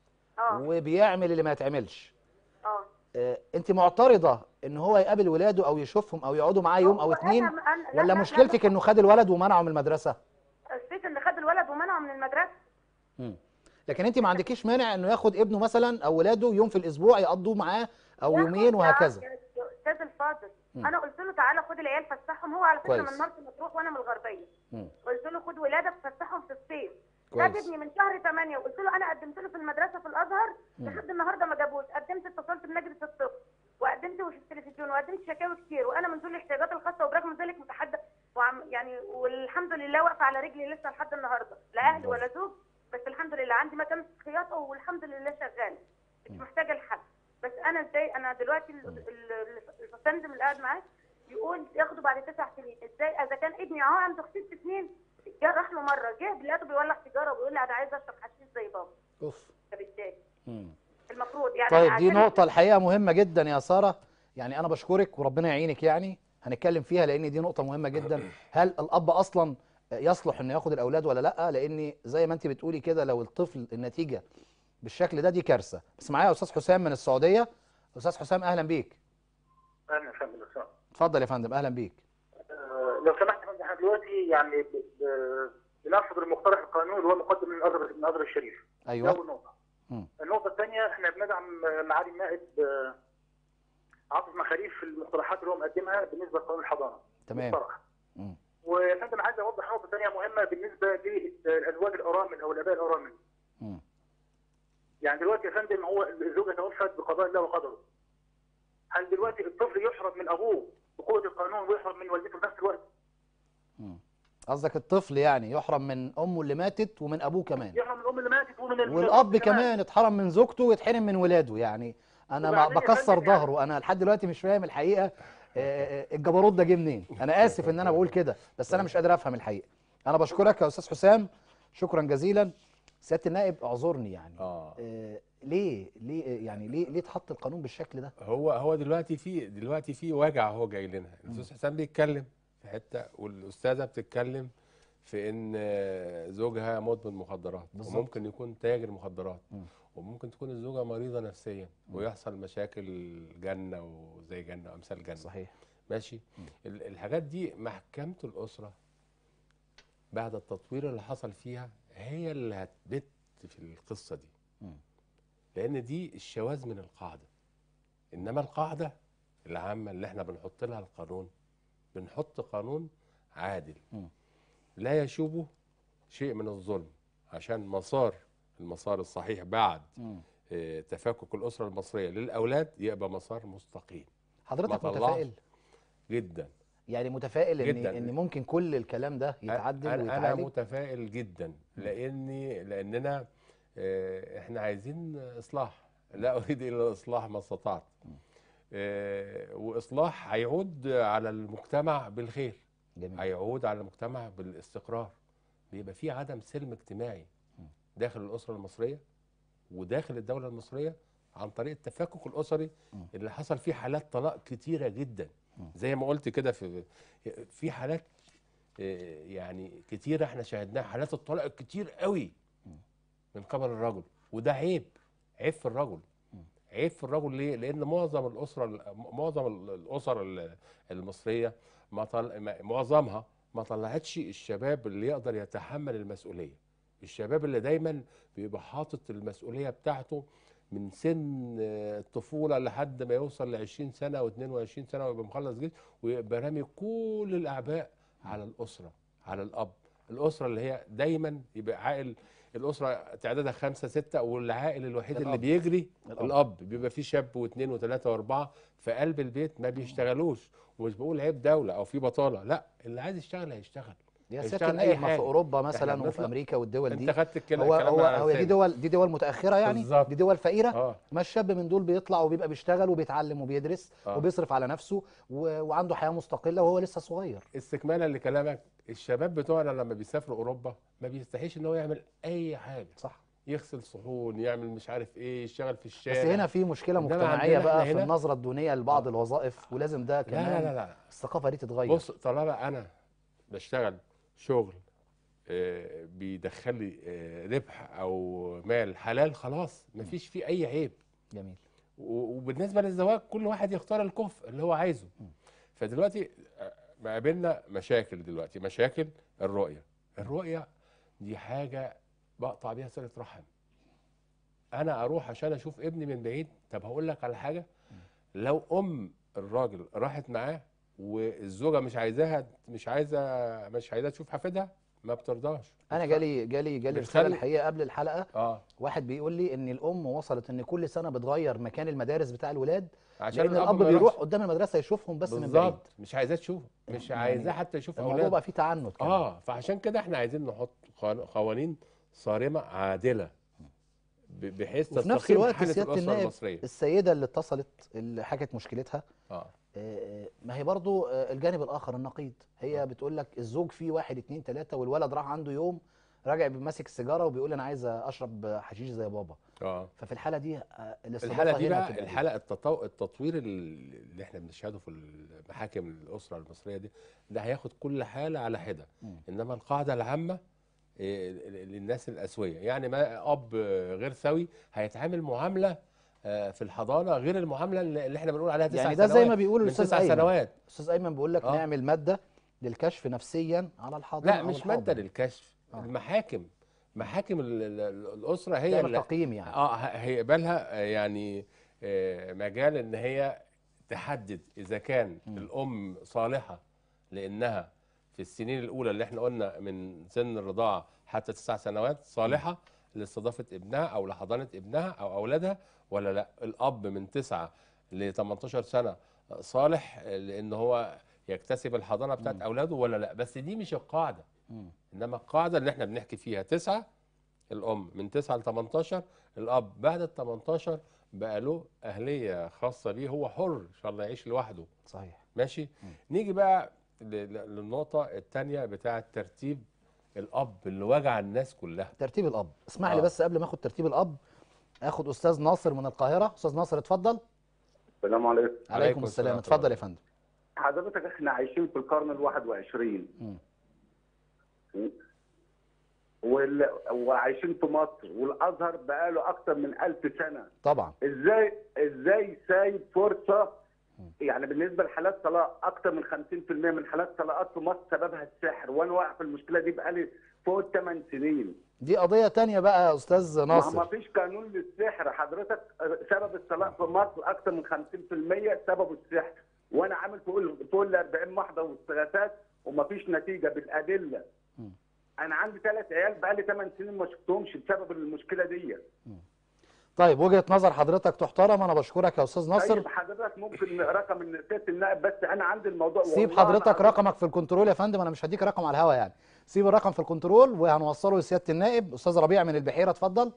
اه وبيعمل اللي ما يتعملش اه آه، انت معترضه ان هو يقابل ولاده او يشوفهم او يقعدوا معاه يوم او هو اتنين أنا- أنا- لا، ولا لا، مشكلتك لا، انه خد الولد ومنعه من المدرسه الست اللي خد الولد ومنعه من المدرسه مم. لكن انت ما عندكيش مانع انه ياخد ابنه مثلا او ولاده يوم في الاسبوع يقضوا معاه او ياخد يومين يا- وهكذا يا استاذ الفاضل مم. انا قلت له تعالى خد العيال فسحهم هو على فكره كويس. من مرسى مطروح وانا من الغربيه مم. قلت له خد ولادك فسحهم في الصيف كويس. جاب ابني من شهر 8 وقلت له انا قدمت له في المدرسه في الازهر لحد النهارده ما جابوش قدمت اتصلت بمجلس الطب وقدمت في التلفزيون وقدمت شكاوي كتير وانا من ذوي الاحتياجات الخاصه وبرغم ذلك متحدى وعم يعني والحمد لله واقفه على رجلي لسه لحد النهارده لا اهل ولا زوج بس الحمد لله عندي مكان خياطه والحمد لله شغال مش محتاجه لحد بس انا ازاي انا دلوقتي ال- ال- ال- الفندم اللي قاعد معاك يقول ياخده بعد تسع سنين ازاي اذا كان ابني اهو عنده ست سنين جه راح له مره جه لقيته بيولع سيجاره وبيقول لي انا عايز اشرب حشيش زي بابا اوف طب ازاي مم. المفروض يعني طيب دي عشان- نقطة الحقيقة مهمة جدا يا سارة يعني أنا بشكرك وربنا يعينك يعني هنتكلم فيها لأن دي نقطة مهمة جدا هل الأب أصلا يصلح إنه ياخد الأولاد ولا لأ لأن زي ما أنت بتقولي كده لو الطفل النتيجة بالشكل ده دي كارثة بس معايا أستاذ حسام من السعودية أستاذ حسام أهلا بيك اهلا يا فندم لو سمحت. اتفضل يا فندم أهلا بيك آه، لو سمحت يا فندم احنا دلوقتي يعني ب- ب- بنرفض المقترح القانوني اللي هو مقدم من الازهر من الازهر الشريف دي أيوه اول نقطه مم. النقطه الثانيه احنا بندعم آه، معالي النائب آه، عاطف مخاريف في المقترحات اللي هو مقدمها بالنسبه لقانون الحضانه تمام بصراحه مم. ويا فندم عايز اوضح نقطه ثانيه مهمه بالنسبه للازواج الارامل او الاباء الارامل مم. يعني دلوقتي يا فندم هو الزوجه توفت بقضاء الله وقدره هل دلوقتي الطفل يحرم من ابوه بقوه القانون ويحرم من والدته في نفس الوقت مم. قصدك الطفل يعني يحرم من أمه اللي ماتت ومن أبوه كمان يحرم من الام اللي ماتت ومن ال- والاب كمان اتحرم من زوجته ويتحرم من ولاده يعني انا ما وبعدين يا بكسر فندم يعني- ظهره انا لحد دلوقتي مش فاهم الحقيقه آه، آه، الجبروت ده جه منين انا اسف ان انا بقول كده بس انا مش قادر افهم الحقيقه انا بشكرك يا استاذ حسام شكرا جزيلا سياده النائب اعذرني يعني اه آه، ليه ليه يعني ليه ليه اتحط القانون بالشكل ده هو هو دلوقتي في دلوقتي في وجع هو جاي لنا الاستاذ حسام بيتكلم في حته والاستاذه بتتكلم في ان آه، زوجها مدمن مخدرات بالظبط. وممكن يكون تاجر مخدرات مم. وممكن تكون الزوجه مريضه نفسيا ويحصل مشاكل جنه وزي جنه وامثال جنه صحيح ماشي ال- الحاجات دي محكمة الأسرة بعد التطوير اللي حصل فيها هي اللي هتبت في القصة دي مم. لأن دي الشواذ من القاعدة إنما القاعدة العامة اللي احنا بنحط لها القانون بنحط قانون عادل مم. لا يشوبه شيء من الظلم عشان مسار المسار الصحيح بعد مم. آه، تفكك الأسرة المصرية للأولاد يبقى مسار مستقيم حضرتك طلعش. متفائل جدا يعني متفائل ان جداً. ان ممكن كل الكلام ده يتعدل أنا- انا ويتعالج متفائل جدا لاني لاننا آه، احنا عايزين اصلاح لا اريد الا الاصلاح ما استطعت آه، واصلاح هيعود على المجتمع بالخير جميل هيعود على المجتمع بالاستقرار بيبقى في عدم سلم اجتماعي داخل الاسره المصريه وداخل الدوله المصريه عن طريق التفكك الاسري مم. اللي حصل فيه حالات طلاق كتيره جدا زي ما قلت كده في في حالات آه، يعني كتيره احنا شاهدناها حالات الطلاق الكتير قوي من قبل الرجل وده عيب عيب في الرجل عيب في الرجل ليه؟ لان معظم الاسره معظم ال- الاسر ال- المصريه ما طل... ما- معظمها ما طلعتش الشباب اللي يقدر يتحمل المسؤوليه الشباب اللي دايما بيبقى حاطط المسؤوليه بتاعته من سن آه، الطفوله لحد ما يوصل ل 20 سنه و22 سنه ويبقى مخلص جيش ويبقى رامي كل الاعباء على الاسره على الاب الاسره اللي هي دايما يبقى عائل الاسره تعدادها خمسه سته والعائل الوحيد اللي الأب. بيجري الأب. الاب بيبقى فيه شاب واثنين وثلاثه واربعه في قلب البيت ما بيشتغلوش ومش بقول عيب دوله او في بطاله لا اللي عايز يشتغل هيشتغل يا هيشتغل سياده أي النائب ما في حاجة. اوروبا إحنا مثلا وفي بنطلع- امريكا والدول انت دي خدت الكلام هو الكلام هو على هو دي لساني. دول دي دول متاخره يعني بالظبط. دي دول فقيره اه ما الشاب من دول بيطلع وبيبقى بيشتغل وبيتعلم وبيدرس آه. وبيصرف على نفسه و... وعنده حياه مستقله وهو لسه صغير استكمالا لكلامك الشباب بتوعنا لما بيسافروا اوروبا ما بيستحيش ان هو يعمل اي حاجه صح يغسل صحون يعمل مش عارف ايه يشتغل في الشارع بس هنا في مشكله إنما مجتمعيه عندنا بقى إحنا في هنا- النظره الدونيه لبعض الوظائف ولازم ده لا كمان لا لا لا الثقافه دي تتغير بص طالما انا بشتغل شغل آه، بيدخل لي آه، ربح او مال حلال خلاص مفيش فيه اي عيب جميل و- وبالنسبه للزواج كل واحد يختار الكفء اللي هو عايزه فدلوقتي آه، ما قابلنا مشاكل دلوقتي مشاكل الرؤيه الرؤيه دي حاجه بقطع بيها صله رحم انا اروح عشان اشوف ابني من بعيد طب هقول لك على حاجه لو ام الراجل راحت معاه والزوجه مش عايزاها مش عايزه مش عايزاها تشوف حفيدها ما بترضاش انا جالي جالي جالي بتخلي- رساله الحقيقه قبل الحلقه اه واحد بيقول لي ان الام وصلت ان كل سنه بتغير مكان المدارس بتاع الولاد عشان لان الاب ما بيروح يروحش. قدام المدرسه يشوفهم بس من بعيد بالظبط مش عايزاه تشوف مش يعني عايزاه حتى يشوف الموضوع اولاده بقى فيه تعنت كمان اه فعشان كده احنا عايزين نحط قوان- قوانين صارمه عادله ب- بحيث وفي نفس تستقيم الوقت حاله سياده الاسره النائب المصريه السيده اللي اتصلت اللي حكت مشكلتها اه آه، ما هي برضو آه، الجانب الاخر النقيض هي بتقول لك الزوج فيه واحد اتنين تلاته والولد راح عنده يوم راجع ماسك السيجاره وبيقول انا عايز اشرب حشيش زي بابا اه ففي الحاله دي آه، الاستضافه الحلقه دي هنا بقى بتبقى إيه؟ الحلقه التطو... التطوير اللي احنا بنشهده في المحاكم الاسره المصريه دي ده هياخد كل حاله على حده مم. انما القاعده العامه إيه، للناس الاسويه يعني ما اب غير سوي هيتعامل معامله آه، في الحضانه غير المعامله اللي احنا بنقول عليها تسع يعني ده زي سنوات ما بيقول من الاستاذ تسع ايمن سنوات استاذ ايمن بيقول لك آه. نعمل ماده للكشف نفسيا على الحاضنه لا أو مش الحاضن. ماده للكشف آه. المحاكم محاكم ال- ال- الاسره هي تعمل اللي تقييم يعني اه ه- هيقبلها آه، يعني آه، مجال ان هي تحدد اذا كان مم. الام صالحه لانها في السنين الاولى اللي احنا قلنا من سن الرضاعه حتى تسع سنوات صالحه لاستضافه ابنها او لحضانه ابنها او اولادها ولا لا الاب من تسعة ل 18 سنه صالح لان هو يكتسب الحضانه بتاعت مم. اولاده ولا لا بس دي مش القاعده مم. انما القاعده اللي احنا بنحكي فيها تسعة الام من 9 ل 18 الاب بعد ال 18 بقى له اهليه خاصه بيه هو حر ان شاء الله يعيش لوحده صحيح ماشي نيجي بقى ل- ل- للنقطه الثانيه بتاعه ترتيب الاب اللي وجع الناس كلها ترتيب الاب اسمح لي آه. بس قبل ما اخد ترتيب الاب اخد استاذ ناصر من القاهره استاذ ناصر اتفضل السلام عليكم عليكم السلام اتفضل يا فندم حضرتك احنا عايشين في القرن الواحد وعشرين مم. وال... وعايشين في مصر والازهر بقاله اكتر من ألف سنه طبعا ازاي ازاي سايب فرصه يعني بالنسبه لحالات طلاق اكتر من 50% من حالات طلاقات في مصر سببها السحر وانا واقع في المشكله دي بقالي فوق 8 سنين دي قضيه تانية بقى يا استاذ ما ما ناصر فيش قانون للسحر حضرتك سبب الطلاق في مصر اكتر من 50% سببه السحر وانا عامل فوق ال- فوق ال 40 محضر واستغاثات وما فيش نتيجه بالادله مم. انا عندي ثلاث عيال بقالي 8 سنين ما شفتهمش بسبب المشكله دي طيب وجهه نظر حضرتك تحترم انا بشكرك يا استاذ ناصر طيب حضرتك ممكن رقم من سياده النائب بس انا عندي الموضوع سيب والله حضرتك العظيم. رقمك في الكنترول يا فندم انا مش هديك رقم على الهوا يعني سيب الرقم في الكنترول وهنوصله لسياده النائب استاذ ربيع من البحيره اتفضل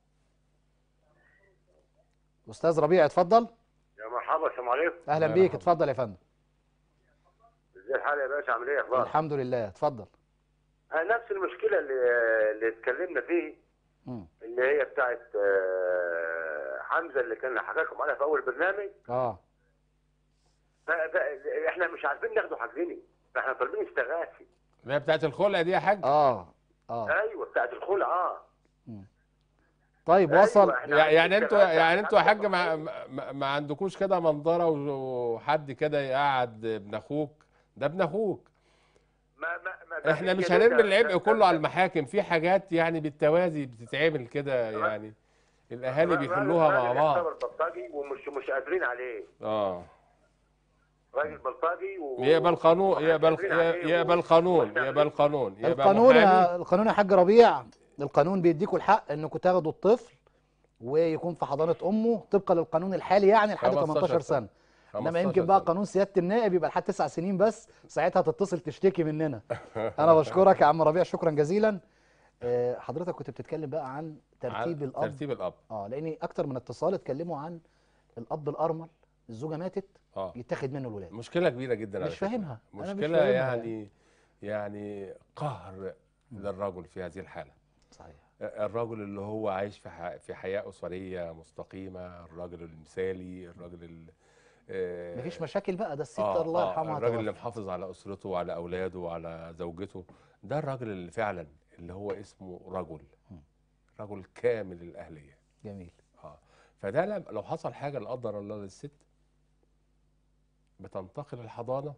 استاذ ربيع اتفضل يا مرحبا السلام عليكم اهلا يا بيك مرحبا. اتفضل يا فندم ازي الحال يا باشا عامل ايه اخبارك؟ الحمد لله اتفضل آه، نفس المشكله اللي اللي اتكلمنا فيه مم. اللي هي بتاعت آه، حمزه اللي كان حكى لكم عنها في اول برنامج اه ف- ف- احنا مش عارفين ناخده حقنا احنا طالبين استغاثي اللي هي بتاعت الخلع دي يا حاج اه اه ايوه بتاعت الخلع اه طيب أيوة، وصل إحنا يع- عايزين يعني انتوا استغاثة يعني انتوا يا عشان حاج ما, ما, ما عندكوش كده منظره وحد كده يقعد ابن اخوك ده ابن اخوك ما ما ما احنا ما مش فيش هنرمي كده. العبء ده- كله ده- على المحاكم في حاجات يعني بالتوازي بتتعمل كده يعني الاهالي راجل- بيحلوها مع راجل بعض يعتبر بلطجي ومش مش قادرين عليه اه راجل بلطجي و... يقبل قانون يقبل قادرين عليه يقبل و- قانون وإحنا يقبل قانون يقبل القانون محامي يا القانون يا حاج ربيع القانون بيديكوا الحق انكم تاخدوا الطفل ويكون في حضانه امه طبقا للقانون الحالي يعني لحد 15 18 سنه انما 15 يمكن بقى سنة. قانون سياده النائب يبقى لحد تسع سنين بس ساعتها تتصل تشتكي مننا انا بشكرك يا عم ربيع شكرا جزيلا آه، حضرتك كنت بتتكلم بقى عن ترتيب عن الاب ترتيب الاب اه لان اكتر من اتصال اتكلموا عن الاب الارمل الزوجه ماتت اه يتاخد منه الولاد مشكله كبيره جدا على مش فكرة. فاهمها. أنا مش مشكله فاهمها يعني يعني قهر للرجل في هذه الحاله صحيح الرجل اللي هو عايش في ح- في حياه اسريه مستقيمه الراجل المثالي الراجل ال- آه، مفيش مشاكل بقى ده الست آه، الله آه، يرحمها الراجل اللي توفت. محافظ على اسرته وعلى اولاده وعلى زوجته ده الراجل اللي فعلا اللي هو اسمه رجل رجل كامل الاهليه جميل اه فده لم- لو حصل حاجه لا قدر الله للست بتنتقل الحضانه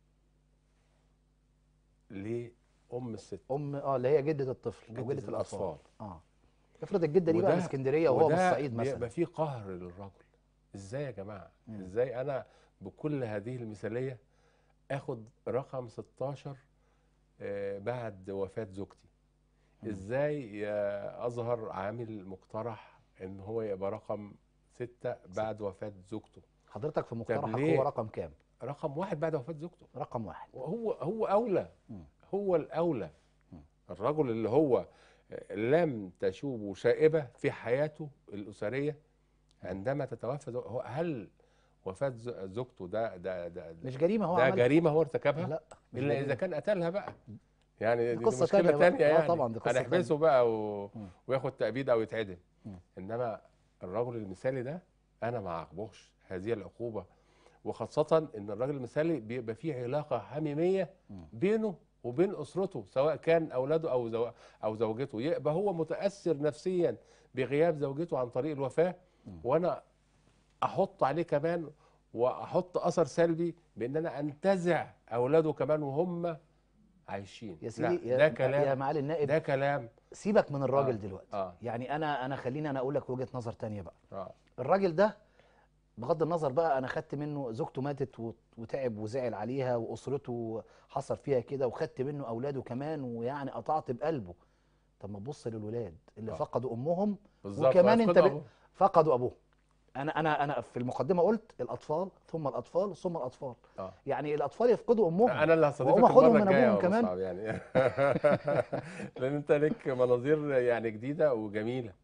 لام الست ام اه اللي هي جده الطفل او جدة جده الاطفال الأطفال. اه افرض الجده دي بقى من وده- اسكندريه وهو من وده الصعيد مثلا بيبقى فيه قهر للرجل ازاي يا جماعه مم. ازاي انا بكل هذه المثاليه اخد رقم 16 آه، بعد وفاه زوجتي ازاي يا اظهر عامل مقترح ان هو يبقى رقم ستة بعد وفاه زوجته حضرتك في مقترحك ليه؟ هو رقم كام رقم واحد بعد وفاه زوجته رقم واحد وهو هو اولى مم. هو الاولى مم. الرجل اللي هو لم تشوب شائبه في حياته الاسريه عندما تتوفى زو- هو هل وفاه ز- زوجته ده ده ده مش جريمه هو ده عمل جريمه هو ارتكبها لا مش الا جريمة. اذا كان قتلها بقى يعني دي دي, قصة مشكله تانية بقى. تانية آه يعني طبعا، دي قصة هنحبسه بقى و... مم. وياخد تأبيد او يتعدم مم. انما الرجل المثالي ده انا ما اعاقبوش هذه العقوبه وخاصه ان الراجل المثالي بيبقى فيه علاقه حميميه مم. بينه وبين اسرته سواء كان اولاده او زو... او زوجته يبقى هو متاثر نفسيا بغياب زوجته عن طريق الوفاه مم. وانا احط عليه كمان واحط اثر سلبي بان انا انتزع اولاده كمان وهم عايشين يا لا، سيدي يا, ده يا كلام معالي النائب ده كلام سيبك من الراجل آه. دلوقتي اه يعني انا انا خليني انا اقول لك وجهه نظر تانية بقى اه الراجل ده بغض النظر بقى انا خدت منه زوجته ماتت وت- وتعب وزعل عليها واسرته حصل فيها كده وخدت منه اولاده كمان ويعني قطعت بقلبه طب ما تبص للولاد اللي آه. فقدوا امهم بالظبط وكمان انت وهيفقدوا ب- أبوه. فقدوا ابوهم انا انا انا في المقدمه قلت الاطفال ثم الاطفال ثم الاطفال آه. يعني الاطفال يفقدوا امهم انا اللي هستضيفك وأقوم أخدهم المره من الجايه أبوهم يا كمان. مصعب يعني لان انت لك مناظير يعني جديده وجميله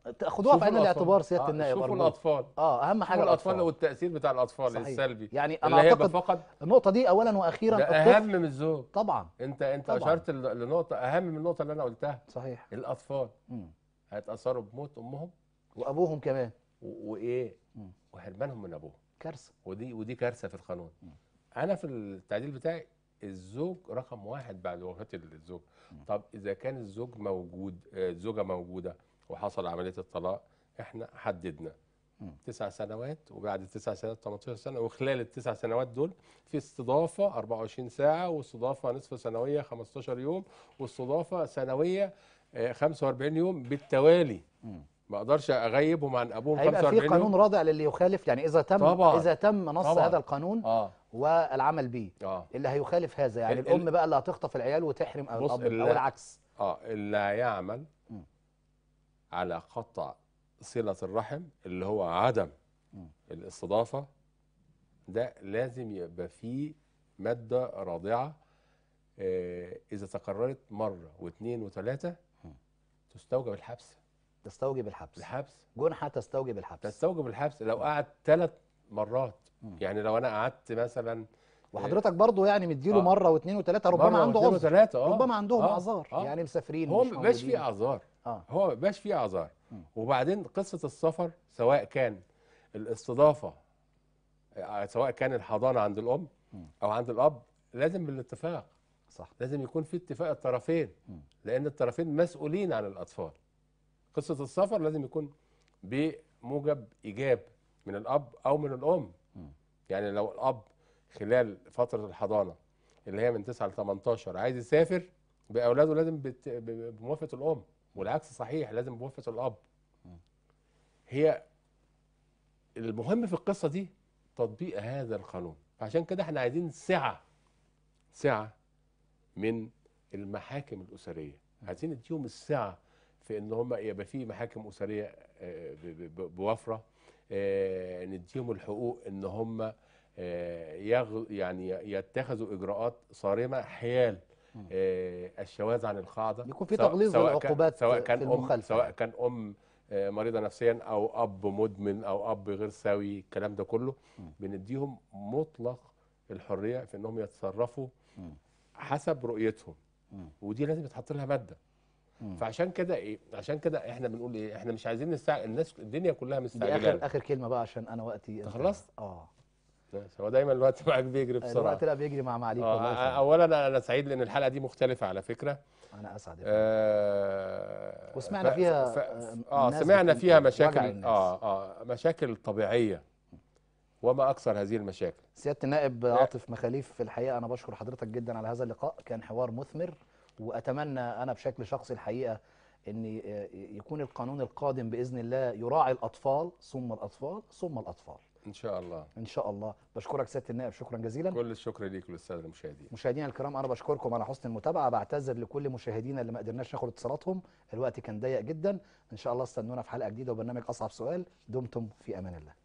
تاخدوها في عين شوفوا الاعتبار الأطفال. سياده آه، النائب شوفوا أرجوك. الاطفال اه اهم حاجه شوفوا الاطفال الاطفال والتاثير بتاع الاطفال صحيح. السلبي يعني اللي انا هي اعتقد فقط النقطه دي اولا واخيرا ده الطفل اهم من الزوج طبعا انت انت طبعاً. اشرت ل- لنقطه اهم من النقطه اللي انا قلتها صحيح الاطفال مم. هيتاثروا بموت امهم وابوهم كمان و- وايه مم. وحرمانهم من ابوهم كارثه ودي ودي كارثه في القانون انا في التعديل بتاعي الزوج رقم واحد بعد وفاه الزوج طب اذا كان الزوج موجود آه، الزوجه موجوده وحصل عمليه الطلاق احنا حددنا مم. تسع سنوات وبعد التسع سنوات 18 سنه وخلال التسع سنوات دول في استضافه 24 ساعه واستضافه نصف سنويه 15 يوم واستضافه سنويه آه، 45 يوم بالتوالي مم. ما اقدرش اغيبهم عن ابوهم هيبقى في 45 قانون يوم رادع للي يخالف يعني اذا تم طبعاً. اذا تم نص طبعاً. هذا القانون اه والعمل به اه اللي هيخالف هذا يعني ال- الام بقى اللي هتخطف العيال وتحرم بص، الاب ال- او العكس اه اللي هيعمل مم. على قطع صلة الرحم اللي هو عدم مم. الاستضافة ده لازم يبقى فيه مادة رادعة آه إذا تكررت مرة واثنين وثلاثة مم. تستوجب الحبس تستوجب الحبس الحبس جنحه تستوجب الحبس تستوجب الحبس لو قعد ثلاث مرات مم. يعني لو أنا قعدت مثلا وحضرتك برضو يعني مديله آه. مره واثنين وثلاثه ربما مرة عنده واثنين عذر وثلاثة اه ربما عندهم آه، اعذار آه. يعني مسافرين هو مش ما بقاش موجودين. فيه اعذار اه هو ما بقاش فيه اعذار مم. وبعدين قصه السفر سواء كان الاستضافه آه، سواء كان الحضانه عند الام مم. او عند الاب لازم بالاتفاق صح لازم يكون في اتفاق الطرفين مم. لان الطرفين مسؤولين عن الاطفال قصه السفر لازم يكون بموجب ايجاب من الاب او من الام مم. يعني لو الاب خلال فتره الحضانه اللي هي من 9 ل 18 عايز يسافر باولاده لازم بت- ب- بموافقه الام والعكس صحيح لازم بموافقه الاب هي المهم في القصه دي تطبيق هذا القانون فعشان كده احنا عايزين سعه سعه من المحاكم الاسريه عايزين نديهم السعه في ان هم يبقى في محاكم اسريه آه، ب- ب- بوفره آه، نديهم الحقوق ان هم آه، يغ يعني يتخذوا اجراءات صارمه حيال آه، الشواذ عن القاعده يكون في سواء- تغليظ سواء كان- للعقوبات سواء في كان ام المخالفة سواء يعني. كان ام آه، مريضه نفسيا او اب مدمن او اب غير سوي الكلام ده كله بنديهم مطلق الحريه في انهم يتصرفوا مم. حسب رؤيتهم مم. ودي لازم يتحط لها ماده مم. فعشان كده ايه عشان كده احنا بنقول ايه احنا مش عايزين نستع... الناس الدنيا كلها دي مستعجله اخر اخر كلمه بقى عشان انا وقتي انت انتهى. خلصت؟ اه ماشي، هو دايما الوقت معاك بيجري بسرعه الوقت لا بيجري مع معاليك والله آه فعلا. اولا انا سعيد لان الحلقه دي مختلفه على فكره انا اسعد يا فندم. آه وسمعنا ف- فيها، ف- آه، اه ناس سمعنا بتقول فيها وجع مشاكل الناس. اه اه مشاكل طبيعيه وما اكثر هذه المشاكل سياده النائب عاطف مخاليف في الحقيقه انا بشكر حضرتك جدا على هذا اللقاء كان حوار مثمر واتمنى انا بشكل شخصي الحقيقه ان يكون القانون القادم باذن الله يراعي الاطفال ثم الاطفال ثم الاطفال ان شاء الله ان شاء الله بشكرك سياده النائب شكرا جزيلا كل الشكر ليك وللساده المشاهدين مشاهدينا الكرام انا بشكركم على حسن المتابعه بعتذر لكل مشاهدينا اللي ما قدرناش ناخد اتصالاتهم الوقت كان ضيق جدا ان شاء الله استنونا في حلقه جديده وبرنامج اصعب سؤال دمتم في امان الله